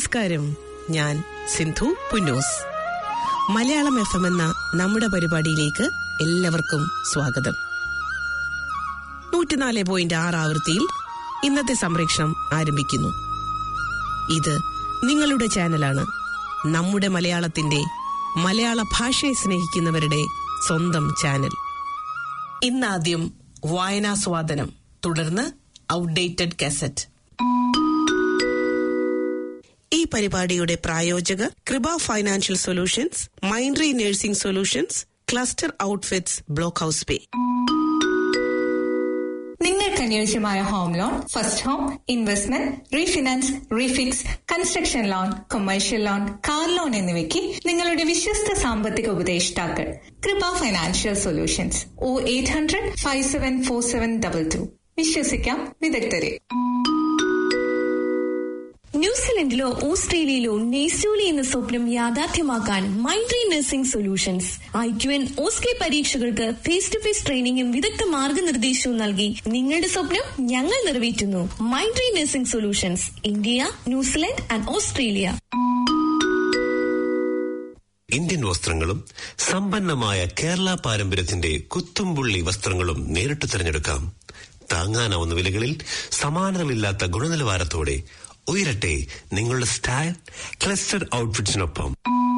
നമസ്കാരം ഞാൻ Sindhu Punnoose Malayalam F M എന്ന നമ്മുടെ പരിപാടിയിലേക്ക് എല്ലാവർക്കും സ്വാഗതം നൂറ്റിനാല് പോയിന്റ് ആറ് ആവൃത്തിയിൽ ഇന്നത്തെ സംപ്രേഷണം ആരംഭിക്കുന്നു ഇത് നിങ്ങളുടെ ചാനലാണ് നമ്മുടെ മലയാളത്തിന്റെ മലയാള ഭാഷയെ സ്നേഹിക്കുന്നവരുടെ സ്വന്തം ചാനൽ ഇന്നാദ്യം വായനാസ്വാദനം തുടർന്ന് ഔട്ട്ഡേറ്റഡ് കാസറ്റ് ഈ പരിപാടിയുടെ പ്രായോജകർ Krupa financial solutions Mindry nursing solutions cluster outfits block house pay നിങ്ങൾക്ക് അനുയോജ്യമായ home loan first home investment refinance refix construction loan commercial loan car loan എന്നിവയ്ക്ക് നിങ്ങളുടെ വിശ്വസ്ത സാമ്പത്തിക ഉപദേഷ്ടാക്കൾ Krupa financial solutions O eight hundred five seven four seven double two വിശ്വസിക്കാം വിദഗ്ധരെ ന്യൂസിലൻഡിലോ ഓസ്ട്രേലിയയിലോ നെയ്സൂലി എന്ന സ്വപ്നം യാഥാർത്ഥ്യമാക്കാൻ Mindry nursing solutions I Q N OSCE പരീക്ഷകൾക്ക് ഫേസ് ടു ഫേസ് ട്രെയിനിങ്ങും വിദഗ്ധ മാർഗനിർദ്ദേശവും നൽകി നിങ്ങളുടെ സ്വപ്നം ഞങ്ങൾ നിറവേറ്റുന്നു മൈൻഡ്രി nursing solutions India New Zealand and Australia Indian വസ്ത്രങ്ങളും സമ്പന്നമായ കേരള പാരമ്പര്യത്തിന്റെ കുത്തുംപുള്ളി വസ്ത്രങ്ങളും നേരിട്ട് തിരഞ്ഞെടുക്കാം താങ്ങാനാവുന്ന വിലകളിൽ സമാനതകളില്ലാത്ത ഗുണനിലവാരത്തോടെ ഉയരട്ടെ നിങ്ങളുടെ സ്റ്റൈൽ ക്ലസ്റ്റർ ഔട്ട്ഫിറ്റ്സിനൊപ്പം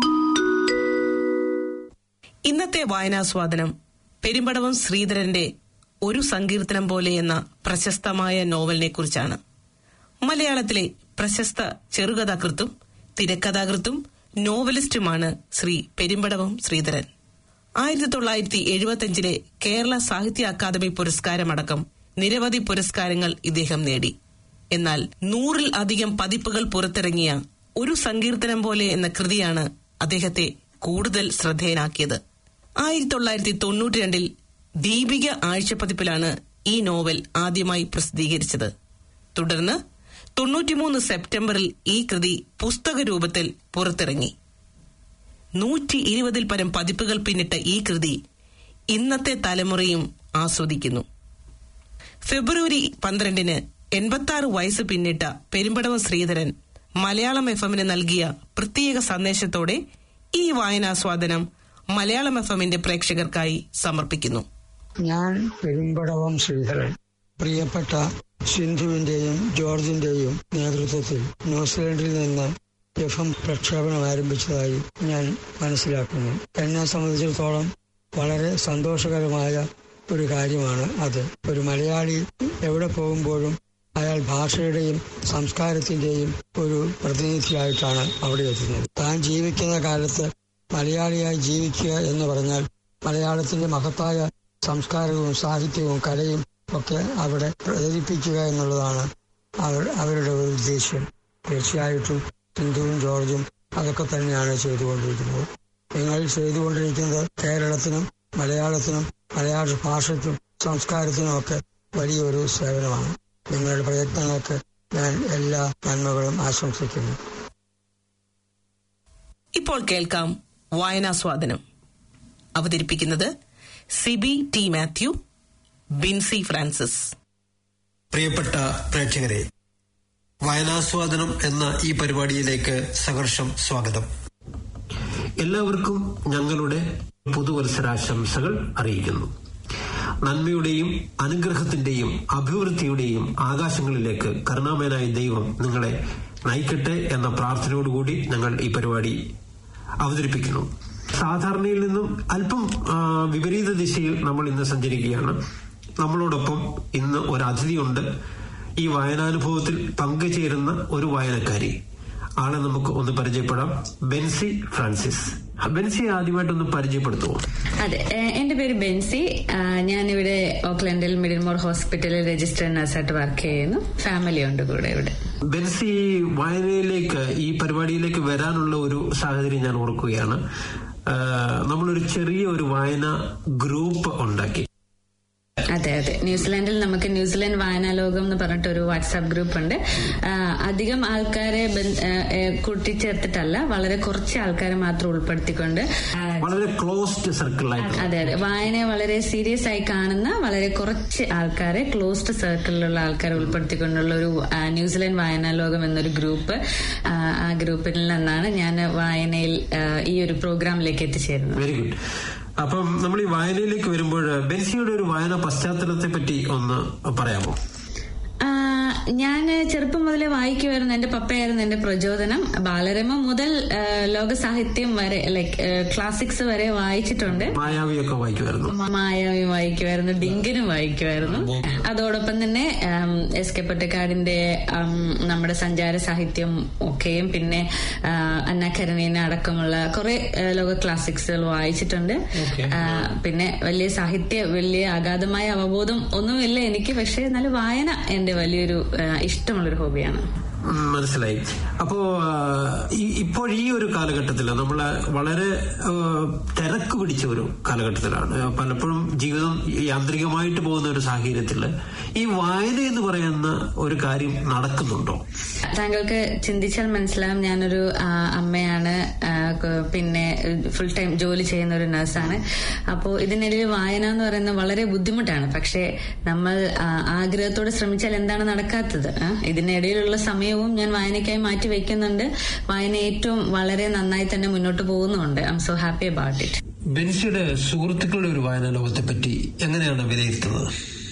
ഇന്നത്തെ വായനാസ്വാദനം പെരുമ്പടവം ശ്രീധരന്റെ ഒരു സങ്കീർത്തനം പോലെ എന്ന പ്രശസ്തമായ നോവലിനെ കുറിച്ചാണ് മലയാളത്തിലെ പ്രശസ്ത ചെറുകഥാകൃത്തും തിരക്കഥാകൃത്തും നോവലിസ്റ്റുമാണ് ശ്രീ പെരുമ്പടവം ശ്രീധരൻ ആയിരത്തി തൊള്ളായിരത്തി എഴുപത്തിയഞ്ചിലെ കേരള സാഹിത്യ അക്കാദമി പുരസ്കാരമടക്കം നിരവധി പുരസ്കാരങ്ങൾ ഇദ്ദേഹം നേടി എന്നാൽ നൂറിൽ അധികം പതിപ്പുകൾ പുറത്തിറങ്ങിയ ഒരു സങ്കീർത്തനം പോലെ എന്ന കൃതിയാണ് അദ്ദേഹത്തെ കൂടുതൽ ശ്രദ്ധേയനാക്കിയത് ആയിരത്തി തൊള്ളായിരത്തി തൊണ്ണൂറ്റി രണ്ടിൽ ദീപിക ആഴ്ചപ്പതിപ്പിലാണ് ഈ നോവൽ ആദ്യമായി പ്രസിദ്ധീകരിച്ചത് തുടർന്ന് തൊണ്ണൂറ്റിമൂന്ന് സെപ്റ്റംബറിൽ ഈ കൃതി പുസ്തക രൂപത്തിൽ പുറത്തിറങ്ങി നൂറ്റി ഇരുപതിൽ പരം പതിപ്പുകൾ പിന്നിട്ട ഈ കൃതി ഇന്നത്തെ തലമുറയും ആസ്വദിക്കുന്നു ഫെബ്രുവരി പന്ത്രണ്ടിന് എൺപത്തി ആറ് വയസ്സ് പിന്നിട്ട പെരുമ്പടവം ശ്രീധരൻ മലയാളം എഫ് എമ്മിന് നൽകിയ പ്രത്യേക സന്ദേശത്തോടെ ഈ വായനാസ്വാദനം മലയാളം എഫ് എമ്മിന്റെ പ്രേക്ഷകർക്കായി സമർപ്പിക്കുന്നു ഞാൻ പെരുമ്പടവം ശ്രീധരൻ പ്രിയപ്പെട്ട സിന്ധുവിന്റെയും ജോർജിന്റെയും നേതൃത്വത്തിൽ ന്യൂസിലൻഡിൽ നിന്ന് എഫ് എം പ്രക്ഷേപണം ആരംഭിച്ചതായി ഞാൻ മനസ്സിലാക്കുന്നു എന്നെ സംബന്ധിച്ചിടത്തോളം വളരെ സന്തോഷകരമായ ഒരു കാര്യമാണ് അത് ഒരു മലയാളി എവിടെ പോകുമ്പോഴും അയാൾ ഭാഷയുടെയും സംസ്കാരത്തിന്റെയും ഒരു പ്രതിനിധിയായിട്ടാണ് അവിടെ എത്തുന്നത് താൻ ജീവിക്കുന്ന കാലത്ത് മലയാളിയായി ജീവിക്കുക എന്ന് പറഞ്ഞാൽ മലയാളത്തിന്റെ മഹത്തായ സംസ്കാരവും സാഹിത്യവും കലയും ഒക്കെ അവിടെ പ്രചരിപ്പിക്കുക എന്നുള്ളതാണ് അവർ അവരുടെ ഒരു ഉദ്ദേശ്യം തീർച്ചയായിട്ടും സിന്ധുവും ജോർജും അതൊക്കെ തന്നെയാണ് ചെയ്തുകൊണ്ടിരിക്കുന്നത് നിങ്ങൾ ചെയ്തുകൊണ്ടിരിക്കുന്നത് കേരളത്തിനും മലയാളത്തിനും മലയാള ഭാഷയ്ക്കും സംസ്കാരത്തിനും ഒക്കെ വലിയൊരു സേവനമാണ് നിങ്ങളുടെ പ്രയത്നങ്ങൾക്ക് ഞാൻ എല്ലാ നന്മകളും ആശംസിക്കുന്നു ഇപ്പോൾ കേൾക്കാം വായനാസ്വാദനം അവതരിപ്പിക്കുന്നത് സിബി ടി മാത്യു ബിൻസി ഫ്രാൻസിസ് പ്രിയപ്പെട്ട പ്രേക്ഷകരെ വായനാസ്വാദനം എന്ന ഈ പരിപാടിയിലേക്ക് സഹർഷം സ്വാഗതം എല്ലാവർക്കും ഞങ്ങളുടെ പുതുവത്സരാശംസകൾ അറിയിക്കുന്നു നന്മയുടെയും അനുഗ്രഹത്തിന്റെയും അഭിവൃദ്ധിയുടെയും ആകാശങ്ങളിലേക്ക് കരുണാമയനായ ദൈവം നിങ്ങളെ നയിക്കട്ടെ എന്ന പ്രാർത്ഥനയോടുകൂടി ഞങ്ങൾ ഈ പരിപാടി അവതരിപ്പിക്കുന്നു സാധാരണയിൽ നിന്നും അല്പം ആ, വിപരീത ദിശയിൽ നമ്മൾ ഇന്ന് സഞ്ചരിക്കുകയാണ് നമ്മളോടൊപ്പം ഇന്ന് ഒരു അതിഥിയുണ്ട് ഈ വായനാനുഭവത്തിൽ പങ്കുചേരുന്ന ഒരു വായനക്കാരി ആളെ നമുക്ക് ഒന്ന് പരിചയപ്പെടാം ബെൻസി ഫ്രാൻസിസ് ബെൻസി ആദ്യമായിട്ടൊന്ന് പരിചയപ്പെടുത്തുമോ അതെ ഏഹ് എന്റെ പേര് ബെൻസി ആഹ് ഞാനിവിടെ ഓക്ലൻഡിൽ മിഡിൽമോർ ഹോസ്പിറ്റലിൽ രജിസ്റ്റേഡ് നഴ്സായിട്ട് വർക്ക് ചെയ്യുന്നു ഫാമിലി ഉണ്ട് കൂടെ ഇവിടെ ബെൻസി വായനയിലേക്ക് ഈ പരിപാടിയിലേക്ക് വരാനുള്ള ഒരു സാഹചര്യം ഞാൻ ഓർക്കുകയാണ് ആ, നമ്മളൊരു ചെറിയ ഒരു വായന ഗ്രൂപ്പ് ഉണ്ടാക്കി അതെ അതെ ന്യൂസിലാൻഡിൽ നമുക്ക് ന്യൂസിലാൻഡ് വായനാലോകം എന്ന് പറഞ്ഞിട്ട് ഒരു വാട്സാപ്പ് ഗ്രൂപ്പ് ഉണ്ട് ആ, അധികം ആൾക്കാരെ ബന്ധ- ആ, ഏ, കൂട്ടിച്ചേർത്തിട്ടല്ല വളരെ കുറച്ച് ആൾക്കാരെ മാത്രം ഉൾപ്പെടുത്തിക്കൊണ്ട് ആ, വളരെ ക്ലോസ്ഡ് സർക്കിളായിട്ട് അതെ അതെ വായനയെ വളരെ സീരിയസ് ആയി കാണുന്ന വളരെ കുറച്ച് ആൾക്കാരെ ക്ലോസ്ഡ് സർക്കിളിലുള്ള ആൾക്കാരെ ഉൾപ്പെടുത്തിക്കൊണ്ടുള്ള ഒരു ആ, ന്യൂസിലാൻഡ് വായനാലോകം എന്നൊരു ഗ്രൂപ്പ് ആ, ആ ഗ്രൂപ്പിൽ നിന്നാണ് ഞാൻ വായനയിൽ ആ, ഈ ഒരു പ്രോഗ്രാമിലേക്ക് എത്തിച്ചേരുന്നത് വെരി ഗുഡ് അപ്പം നമ്മൾ ഈ വായനയിലേക്ക് വരുമ്പോൾ ബെൻസിയുടെ ഒരു വായന പശ്ചാത്തലത്തെ പറ്റി ഒന്ന് പറയാമോ ഞാൻ ചെറുപ്പം മുതലേ വായിക്കുമായിരുന്നു എന്റെ പപ്പയായിരുന്നു എന്റെ പ്രചോദനം ബാലരമ മുതൽ ആ, ലോക സാഹിത്യം വരെ ലൈക്ക് ക്ലാസിക്സ് വരെ വായിച്ചിട്ടുണ്ട് മായാവിയൊക്കെ വായിക്കുമായിരുന്നു മായാവി വായിക്കുമായിരുന്നു ഡിങ്കനും വായിക്കുമായിരുന്നു അതോടൊപ്പം തന്നെ ആം, എസ് കെ പൊറ്റക്കാടിന്റെ ആം, നമ്മുടെ സഞ്ചാര സാഹിത്യം ഒക്കെയും പിന്നെ ആ, അന്ന കരണീന അടക്കമുള്ള കുറെ ആ, ലോക ക്ലാസിക്സുകൾ വായിച്ചിട്ടുണ്ട് ആ, പിന്നെ വലിയ സാഹിത്യ വലിയ അഗാധമായ അവബോധം ഒന്നുമില്ല എനിക്ക് പക്ഷെ എന്നാലും വായന എന്റെ വലിയൊരു ആ, ഇഷ്ടമുള്ളൊരു ഹോബിയാണ് ഉം, മനസ്സിലായി അപ്പോ ആ, ഈ- ഇപ്പോൾ ഈ ഒരു കാലഘട്ടത്തിൽ നമ്മള് വളരെ ആ, തിരക്ക് പിടിച്ച ഒരു കാലഘട്ടത്തിലാണ് പലപ്പോഴും ജീവിതം യാന്ത്രികമായിട്ട് പോകുന്ന ഒരു സാഹചര്യത്തിൽ ഈ വായന എന്ന് പറയുന്ന ഒരു കാര്യം നടക്കുന്നുണ്ടോ താങ്കൾക്ക് ചിന്തിച്ചാൽ മനസ്സിലാവും ഞാനൊരു ആ, അമ്മയാണ് ആ, ക- പിന്നെ ഫുൾ ടൈം ജോലി ചെയ്യുന്ന ഒരു നഴ്സാണ് അപ്പോൾ ഇതിനിടയിൽ വായന എന്ന് പറയുന്നത് വളരെ ബുദ്ധിമുട്ടാണ് പക്ഷേ നമ്മൾ ആ, ആഗ്രഹത്തോടെ ശ്രമിച്ചാൽ എന്താണ് നടക്കാത്തത് ആ? ഇതിനിടയിലുള്ള സമയവും ഞാൻ വായനയ്ക്കായി മാറ്റി വെക്കുന്നുണ്ട് വായന ഏറ്റവും വളരെ നന്നായി തന്നെ മുന്നോട്ട് പോകുന്നുണ്ട് I'm so happy about it ബെൻസിയുടെ സുഹൃത്തുക്കളുടെ ഒരു വായനാ ലോകത്തെ പറ്റി എങ്ങനെയാണ് വിലയിരുത്തുന്നത്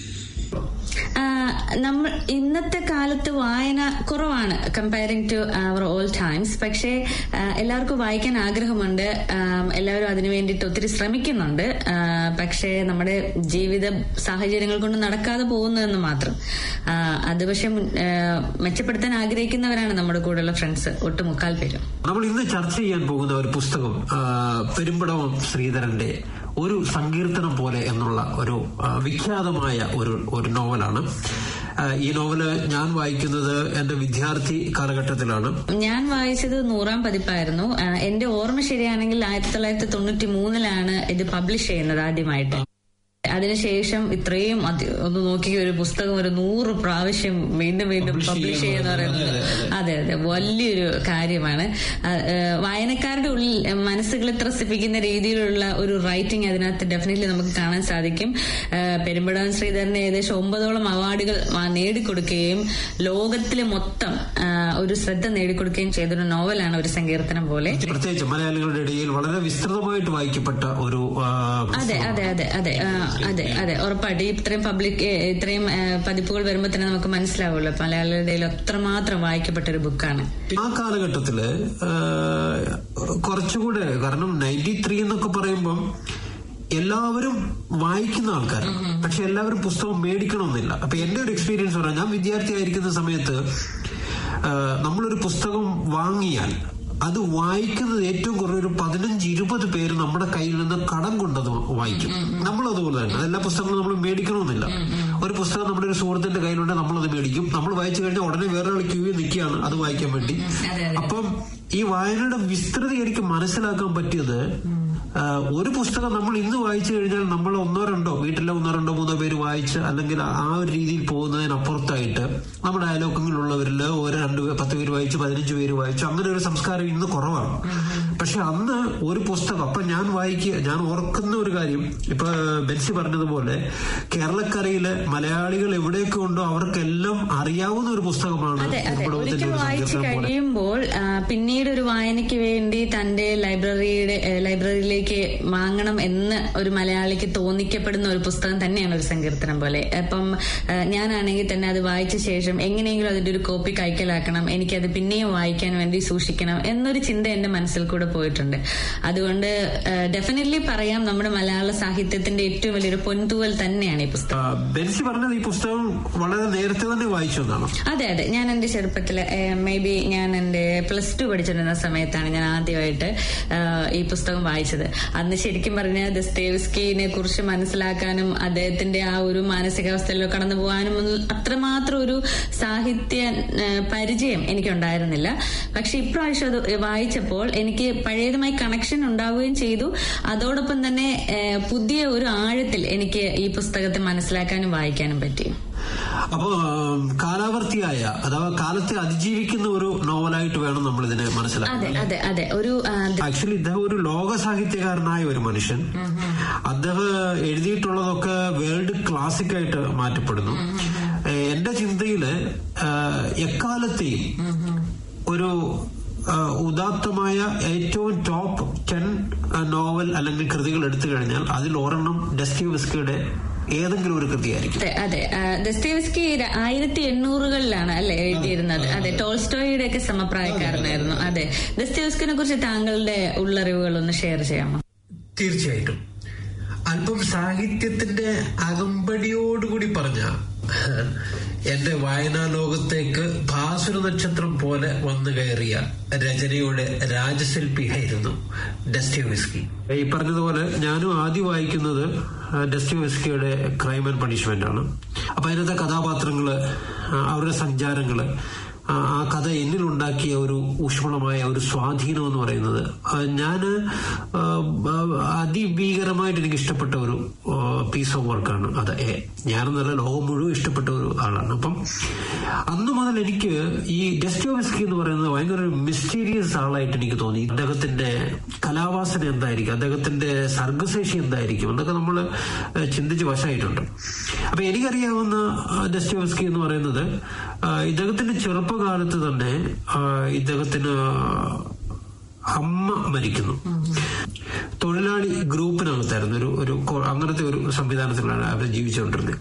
ആ, നമ്മൾ ഇന്നത്തെ കാലത്ത് വായന കുറവാണ് comparing to our old times പക്ഷേ ആ, എല്ലാവർക്കും വായിക്കാൻ ആഗ്രഹമുണ്ട് ആ, എല്ലാവരും അതിനു വേണ്ടിയിട്ട് ഒത്തിരി ശ്രമിക്കുന്നുണ്ട് ആ, പക്ഷേ നമ്മുടെ ജീവിത സാഹചര്യങ്ങൾ കൊണ്ട് നടക്കാതെ പോകുന്നതെന്ന് മാത്രം ആ, അത് പക്ഷെ മുൻ- ആ, മെച്ചപ്പെടുത്താൻ ആഗ്രഹിക്കുന്നവരാണ് നമ്മുടെ കൂടെയുള്ള ഫ്രണ്ട്സ് ഒട്ടുമുക്കാൽ പേരും നമ്മൾ ഇന്ന് ചർച്ച ചെയ്യാൻ പോകുന്ന ഒരു പുസ്തകം ആ, പെരുമ്പടവം ശ്രീധരന്റെ ഒരു സങ്കീർത്തനം പോലെ എന്നുള്ള ഒരു ആ, വിഖ്യാതമായ ഒരു ഒരു നോവലാണ് ആ, ഈ നോവല് ഞാൻ വായിക്കുന്നത് എന്റെ വിദ്യാർത്ഥി കാലഘട്ടത്തിലാണ് ഞാൻ വായിച്ചത് നൂറാം പതിപ്പായിരുന്നു ആ, എന്റെ ഓർമ്മ ശരിയാണെങ്കിൽ ആയിരത്തി തൊള്ളായിരത്തി തൊണ്ണൂറ്റി മൂന്നിലാണ് ഇത് പബ്ലിഷ് ചെയ്യുന്നത് ആദ്യമായിട്ട് അതിനുശേഷം ഇത്രയും അതി- ഒന്ന് നോക്കി ഒരു പുസ്തകം ഒരു നൂറ് പ്രാവശ്യം വീണ്ടും വീണ്ടും പബ്ലിഷ് ചെയ്യുന്ന പറയുന്നത് അതെ അതെ വലിയൊരു കാര്യമാണ് ആ, ഏ, വായനക്കാരുടെ ഉള്ളിൽ ഏ, മനസ്സുകളെ ത്രസിപ്പിക്കുന്ന രീതിയിലുള്ള ഒരു റൈറ്റിംഗ് അതിനകത്ത് ഡെഫിനറ്റ്ലി നമുക്ക് കാണാൻ സാധിക്കും ഏ, പെരുമ്പടവൻ ശ്രീധരന് ഏകദേശം ഒമ്പതോളം അവാർഡുകൾ ആ, നേടിക്കൊടുക്കുകയും ലോകത്തിലെ മൊത്തം ആ, ഒരു ശ്രദ്ധ നേടിക്കൊടുക്കുകയും ചെയ്തൊരു നോവലാണ് ഒരു സങ്കീർത്തനം പോലെ പ്രത്യേകിച്ച് മലയാളികളുടെ ഇടയിൽ വളരെ വിസ്തൃതമായിട്ട് വായിക്കപ്പെട്ട ഒരു ആ, അതെ അതെ അതെ അതെ ആ, അതെ അതെ ഉറപ്പായിട്ട് ഈ ഇത്രയും പബ്ലിക് ഏ, ഇത്രയും ഏ, പതിപ്പുകൾ വരുമ്പോൾ തന്നെ നമുക്ക് മനസ്സിലാവുമല്ലോ മലയാളികളുടെ ഇടയിൽ അത്രമാത്രം വായിക്കപ്പെട്ട ഒരു ബുക്കാണ് ആ കാലഘട്ടത്തില് ആ, കുറച്ചുകൂടെ കാരണം നയൻറ്റി ത്രീ എന്നൊക്കെ പറയുമ്പം എല്ലാവരും വായിക്കുന്ന ആൾക്കാരാണ് പക്ഷെ എല്ലാവരും പുസ്തകം മേടിക്കണമെന്നില്ല അപ്പൊ എന്റെ ഒരു എക്സ്പീരിയൻസ് പറയാം ഞാൻ വിദ്യാർത്ഥിയായിരിക്കുന്ന സമയത്ത് ആ, നമ്മളൊരു പുസ്തകം വാങ്ങിയാൽ അത് വായിക്കുന്നത് ഏറ്റവും കുറവ് ഒരു പതിനഞ്ച് ഇരുപത് പേര് നമ്മുടെ കയ്യിൽ നിന്ന് കടം കൊണ്ടത് വായിക്കും നമ്മൾ അതുപോലെ തന്നെ എല്ലാ പുസ്തകങ്ങളും നമ്മൾ മേടിക്കണമെന്നില്ല ഒരു പുസ്തകം നമ്മുടെ ഒരു സുഹൃത്തിന്റെ കയ്യിലുണ്ട് നമ്മളത് മേടിക്കും നമ്മൾ വായിച്ചു കഴിഞ്ഞാൽ ഉടനെ വേറൊരാൾ ക്യൂവിൽ നിൽക്കുകയാണ് അത് വായിക്കാൻ വേണ്ടി അപ്പം ഈ വായനയുടെ വിസ്തൃതി എനിക്ക് മനസ്സിലാക്കാൻ പറ്റിയത് ആ, ഒരു പുസ്തകം നമ്മൾ ഇന്ന് വായിച്ചു കഴിഞ്ഞാൽ നമ്മൾ ഒന്നോ രണ്ടോ വീട്ടിലെ ഒന്നോ രണ്ടോ മൂന്നോ പേര് വായിച്ച് അല്ലെങ്കിൽ ആ ഒരു രീതിയിൽ പോകുന്നതിനപ്പുറത്തായിട്ട് നമ്മുടെ അയലോക്കങ്ങളിലുള്ളവരിൽ ഒരു രണ്ട് പേ- പത്ത് പേര് വായിച്ചു പതിനഞ്ച് പേര് വായിച്ചു അങ്ങനെ ഒരു സംസ്കാരം ഇന്ന് കുറവാണ് പക്ഷെ അന്ന് ഒരു പുസ്തകം അപ്പൊ ഞാൻ വായിക്കുക ഞാൻ ഓർക്കുന്ന ഒരു കാര്യം ഇപ്പൊ ബെൻസി പറഞ്ഞതുപോലെ കേരളക്കരയിലെ മലയാളികൾ എവിടെയൊക്കെ ഉണ്ടോ അവർക്കെല്ലാം അറിയാവുന്ന ഒരു പുസ്തകമാണ് അതെ അതെ കുടുംബത്തിന്റെ ഒരിക്കൽ ഒരു വായിച്ചു സങ്കീർത്തനം പോലെ കഴിയുമ്പോൾ ആ, പിന്നീട് ഒരു വായനയ്ക്ക് വേണ്ടി തന്റെ ലൈബ്രറിയുടെ ഏ, ലൈബ്രറിയിലേക്ക് വാങ്ങണം എന്ന് ഒരു മലയാളിക്ക് തോന്നിക്കപ്പെടുന്ന ഒരു പുസ്തകം തന്നെയാണ് ഒരു സങ്കീർത്തനം പോലെ അപ്പം ആ, ഞാനാണെങ്കിൽ തന്നെ അത് വായിച്ച ശേഷം എങ്ങനെയെങ്കിലും അതിന്റെ ഒരു കോപ്പി കൈക്കലാക്കണം എനിക്കത് പിന്നെയും വായിക്കാൻ വേണ്ടി സൂക്ഷിക്കണം എന്നൊരു ചിന്ത എന്റെ മനസ്സിൽ കൂടെ പോയിട്ടുണ്ട് അതുകൊണ്ട് ഡെഫിനറ്റ്ലി പറയാം നമ്മുടെ മലയാള സാഹിത്യത്തിന്റെ ഏറ്റവും വലിയൊരു പൊൻതൂവൽ തന്നെയാണ് ഈ പുസ്തകം ആ, ബെൻസി പറഞ്ഞത് ഈ പുസ്തകം വളരെ നേരത്തെ തന്നെ വായിച്ചു എന്നാണ് അതെ അതെ ഞാൻ എന്റെ ചെറുപ്പത്തില് മേ ബി ഞാൻ എന്റെ പ്ലസ് ടു പഠിച്ചിരുന്ന സമയത്താണ് ഞാൻ ആദ്യമായിട്ട് ആ, ഈ പുസ്തകം വായിച്ചത് അന്ന് ശരിക്കും പറഞ്ഞാൽ ദസ്തേവ്സ്കിനെ കുറിച്ച് മനസ്സിലാക്കാനും അദ്ദേഹത്തിന്റെ ആ ഒരു മാനസികാവസ്ഥയിലൂടെ കടന്നു പോകാനും ഒന്നും അത്രമാത്രം ഒരു സാഹിത്യ ആ, പരിചയം എനിക്കുണ്ടായിരുന്നില്ല പക്ഷെ ഇപ്രാവശ്യം അത് വായിച്ചപ്പോൾ എനിക്ക് പഴയതുമായി കണക്ഷൻ ഉണ്ടാവുകയും ചെയ്തു അതോടൊപ്പം തന്നെ ആ, പുതിയ ഒരു ആഴത്തിൽ എനിക്ക് ഈ പുസ്തകത്തെ മനസ്സിലാക്കാനും വായിക്കാനും പറ്റി അപ്പോ ഉം, കാലാവർത്തിയായ അഥവാ കാലത്തെ അതിജീവിക്കുന്ന ഒരു നോവലായിട്ട് വേണം നമ്മൾ ഇതിനെ മനസ്സിലാക്കാൻ അതെ അതെ അതെ ഒരു ആ, ആക്ച്വലി ഇദ്ദേഹം ഒരു ലോക സാഹിത്യകാരനായ ഒരു മനുഷ്യൻ അദ്ദേഹം എഴുതിയിട്ടുള്ളതൊക്കെ വേൾഡ് ക്ലാസിക് ആയിട്ട് മാറ്റപ്പെടുന്നു ഏഹ് എന്റെ ചിന്തയില് ഏഹ് എക്കാലത്തെയും ഒരു ഏഹ് ഉദാത്തമായ ഏറ്റവും ടോപ്പ് ടെൻ നോവൽ അല്ലെങ്കിൽ കൃതികൾ എടുത്തു കഴിഞ്ഞാൽ അതിൽ ഒരെണ്ണം ഡെസ്റ്റിവിസ്കിയുടെ ഏതെങ്കിലും ഒരു കൃതിയായിരിക്കും അതെ അതെ ആ, ദസ്തേവ്സ്കി ര- ആയിരത്തി എണ്ണൂറുകളിലാണ് അല്ലെ എഴുതിയിരുന്നത് അതെ ടോൾസ്റ്റോയുടെ ഒക്കെ സമപ്രായക്കാരനായിരുന്നു അതെ ദസ്തേവ്സ്കിനെ കുറിച്ച് താങ്കളുടെ ഉള്ളറിവുകൾ ഒന്ന് ഷെയർ ചെയ്യാമോ തീർച്ചയായിട്ടും അല്പം സാഹിത്യത്തിന്റെ അകമ്പടിയോടുകൂടി പറഞ്ഞ എന്റെ വായനാ ലോകത്തേക്ക് ഭാസുര നക്ഷത്രം പോലെ വന്നു കയറിയ രചനയുടെ രാജശില്പിയായിരുന്നു ഡെസ്റ്റോവിസ്കി ഈ പറഞ്ഞതുപോലെ ഞാനും ആദ്യം വായിക്കുന്നത് ഡെസ്റ്റോവിസ്കിയുടെ ക്രൈം ആൻഡ് പണിഷ്മെന്റ് ആണ് അപ്പൊ അതിനകത്തെ കഥാപാത്രങ്ങള് ആ, അവരുടെ സഞ്ചാരങ്ങള് ആ ആ കഥ എന്നിലുണ്ടാക്കിയ ഒരു ഊഷ്മളമായ ഒരു സ്വാധീനം എന്ന് പറയുന്നത് ഞാൻ അതിഭീകരമായിട്ട് എനിക്ക് ഇഷ്ടപ്പെട്ട ഒരു പീസ് ഓഫ് വർക്കാണ് അത് ഏ, ഞാനെന്നല്ല ലോകം മുഴുവൻ ഇഷ്ടപ്പെട്ട ഒരു ആളാണ് അപ്പം അന്ന് മുതൽ എനിക്ക് ഈ ഡെസ്റ്റോവിസ്കി എന്ന് പറയുന്നത് ഭയങ്കര ഒരു മിസ്റ്റീരിയസ് ആളായിട്ട് എനിക്ക് തോന്നി അദ്ദേഹത്തിന്റെ കലാവാസന എന്തായിരിക്കും അദ്ദേഹത്തിന്റെ സർഗശേഷി എന്തായിരിക്കും എന്നൊക്കെ നമ്മൾ ചിന്തിച്ച് വശമായിട്ടുണ്ട് അപ്പൊ എനിക്കറിയാവുന്ന ഡെസ്റ്റോവിസ്കി എന്ന് പറയുന്നത് ആ, ഇദ്ദേഹത്തിന്റെ ചെറുപ്പകാലത്ത് തന്നെ ആ, ഇദ്ദേഹത്തിന് അമ്മ മരിക്കുന്നു തൊഴിലാളി ഗ്രൂപ്പിനകത്തായിരുന്നു ഒരു ഒരു കൊ- അങ്ങനത്തെ ഒരു സംവിധാനത്തിലാണ് അവർ ജീവിച്ചുകൊണ്ടിരുന്നത്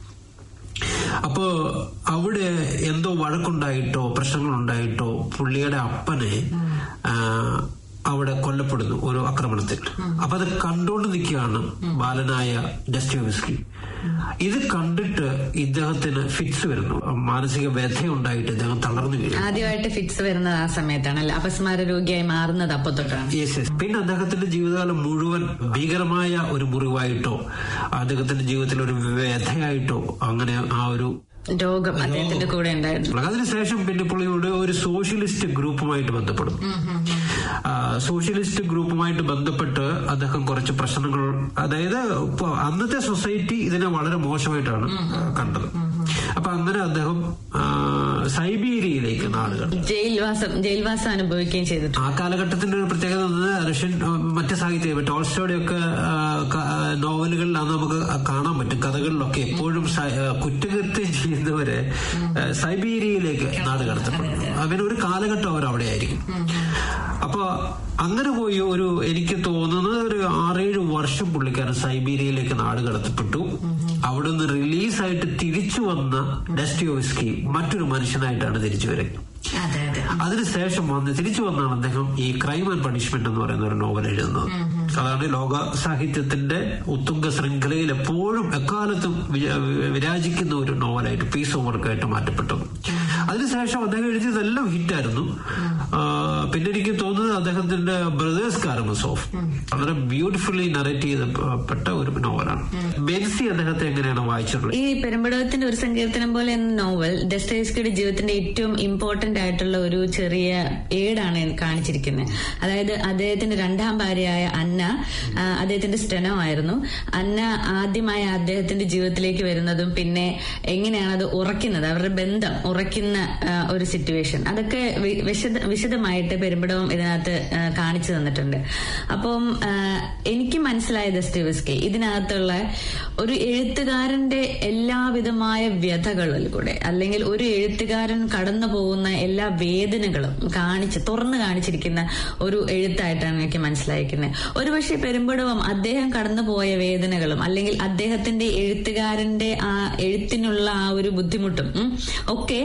അപ്പോ അവിടെ എന്തോ വഴക്കുണ്ടായിട്ടോ പ്രശ്നങ്ങളുണ്ടായിട്ടോ പുള്ളിയുടെ അപ്പനെ ആ, അവിടെ കൊല്ലപ്പെടുന്നു ഒരു ആക്രമണത്തിൽ അപ്പൊ അത് കണ്ടുകൊണ്ട് നിൽക്കുകയാണ് ബാലനായ ഡെസ്റ്റോവിസ്കി ഇത് കണ്ടിട്ട് ഇദ്ദേഹത്തിന് ഫിക്സ് വരുന്നു മാനസിക വ്യഥയുണ്ടായിട്ട് ഇദ്ദേഹം തളർന്നു വീഴും ആദ്യമായിട്ട് ഫിക്സ് വരുന്നത് ആ സമയത്താണ് അല്ലെ അപസ്മാര രോഗിയായി മാറുന്നത് അപ്പൊ തൊട്ടാണ് യെസ് യെസ് പിന്നെ അദ്ദേഹത്തിന്റെ ജീവിതകാലം മുഴുവൻ ഭീകരമായ ഒരു മുറിവായിട്ടോ അദ്ദേഹത്തിന്റെ ജീവിതത്തിൽ ഒരു വ്യഥയായിട്ടോ അങ്ങനെ ആ ഒരു രോഗം അദ്ദേഹത്തിന്റെ കൂടെ ഉണ്ടായിരുന്നു അതിനുശേഷം പിന്നെ പുള്ളിയുടെ ഒരു സോഷ്യലിസ്റ്റ് ഗ്രൂപ്പുമായിട്ട് ബന്ധപ്പെടും ആ, സോഷ്യലിസ്റ്റ് ഗ്രൂപ്പുമായിട്ട് ബന്ധപ്പെട്ട് അദ്ദേഹം കുറച്ച് പ്രശ്നങ്ങൾ അതായത് ഇപ്പൊ അന്നത്തെ സൊസൈറ്റി ഇതിനെ വളരെ മോശമായിട്ടാണ് കണ്ടത് അപ്പൊ അങ്ങനെ അദ്ദേഹം ആ, സൈബീരിയയിലേക്ക് നാടുകൾ ജയിൽവാസം ജയിൽവാസം അനുഭവിക്കുകയും ചെയ്തിട്ടുണ്ട് ആ കാലഘട്ടത്തിന്റെ ഒരു പ്രത്യേകത എന്നത് റഷ്യൻ ആ, മറ്റ് സാഹിത്യം ടോൾസ്റ്റോയുടെ ഒക്കെ നോവലുകളിലാണ് നമുക്ക് കാണാൻ പറ്റും കഥകളിലൊക്കെ എപ്പോഴും സ- ആ, കുറ്റകൃത്യം ചെയ്യുന്നവരെ ആ, സൈബീരിയയിലേക്ക് നാട് കടത്തപ്പെടുന്നു അങ്ങനെ ഒരു കാലഘട്ടം അവർ അവിടെ ആയിരിക്കും അപ്പൊ അങ്ങനെ പോയി ഒരു എനിക്ക് തോന്നുന്നത് ഒരു ആറേഴ് വർഷം പുള്ളിക്കാരൻ സൈബീരിയയിലേക്ക് നാട് കടത്തപ്പെട്ടു അവിടുന്ന് റിലീസായിട്ട് തിരിച്ചു വന്ന ഡെസ്റ്റോവിസ്കി മറ്റൊരു മനുഷ്യനായിട്ടാണ് തിരിച്ചു വരുന്നത് അതെ അതെ അതിനുശേഷം വന്ന് തിരിച്ചു വന്നാണ് അദ്ദേഹം ഈ ക്രൈം ആൻഡ് പണിഷ്മെന്റ് എന്ന് പറയുന്ന ഒരു നോവൽ എഴുതുന്നത് അതാണ് ലോക സാഹിത്യത്തിന്റെ ഉത്തുംഗ ശൃംഖലയിൽ എപ്പോഴും എക്കാലത്തും വിര- വിരാജിക്കുന്ന ഒരു നോവലായിട്ട് പീസ് ഓഫ് വർക്കായിട്ട് മാറ്റപ്പെട്ടത് അതിനുശേഷം അദ്ദേഹം എഴുതിയതെല്ലാം ഹിറ്റായിരുന്നു ആ, പിന്നെ എനിക്ക് തോന്നുന്നത് അദ്ദേഹത്തിന്റെ ബ്രദേഴ്സ് കാരമസോഫ് വളരെ ബ്യൂട്ടിഫുള്ളി നറേറ്റ് ചെയ്തപ്പെട്ട ഒരു നോവലാണ് ബെൻസി അദ്ദേഹത്തെ എങ്ങനെയാണ് വായിച്ചിട്ടുള്ളത് ഈ പെരുമ്പടവത്തിന്റെ ഒരു സങ്കീർത്തനം പോലെ എന്ന നോവൽ ഡെസ്റ്റോയസ്കിയുടെ ജീവിതത്തിന്റെ ഏറ്റവും ഇമ്പോർട്ടന്റ് ആയിട്ടുള്ള ഒരു ചെറിയ ഏടാണ് കാണിച്ചിരിക്കുന്നത് അതായത് അദ്ദേഹത്തിന്റെ രണ്ടാം ഭാര്യയായ അന്ന ആ, അദ്ദേഹത്തിന്റെ സ്റ്റെനോ ആയിരുന്നു അന്ന ആദ്യമായി അദ്ദേഹത്തിന്റെ ജീവിതത്തിലേക്ക് വരുന്നതും പിന്നെ എങ്ങനെയാണ് അത് ഉറയ്ക്കുന്നത് അവരുടെ ബന്ധം ഉറയ്ക്കുന്ന ആ, ഒരു സിറ്റുവേഷൻ അതൊക്കെ വി- വിശദ വിശദമായിട്ട് പെരുമ്പടവം ഇതിനകത്ത് ആ, കാണിച്ചു തന്നിട്ടുണ്ട് അപ്പം ആ, എനിക്ക് മനസ്സിലായ ദസ്തേവസ്കി ഇതിനകത്തുള്ള ഒരു എഴുത്തുകാരന്റെ എല്ലാവിധമായ വ്യഥകളിൽ കൂടെ അല്ലെങ്കിൽ ഒരു എഴുത്തുകാരൻ കടന്നു പോകുന്ന എല്ലാ വേദനകളും കാണിച്ച് തുറന്നു കാണിച്ചിരിക്കുന്ന ഒരു എഴുത്തായിട്ടാണ് എനിക്ക് മനസ്സിലായിരിക്കുന്നത് ഒരുപക്ഷെ പെരുമ്പടവം അദ്ദേഹം കടന്നുപോയ വേദനകളും അല്ലെങ്കിൽ അദ്ദേഹത്തിന്റെ എഴുത്തുകാരന്റെ ആ എഴുത്തിനുള്ള ആ ഒരു ബുദ്ധിമുട്ടും ഉം, ഒക്കെ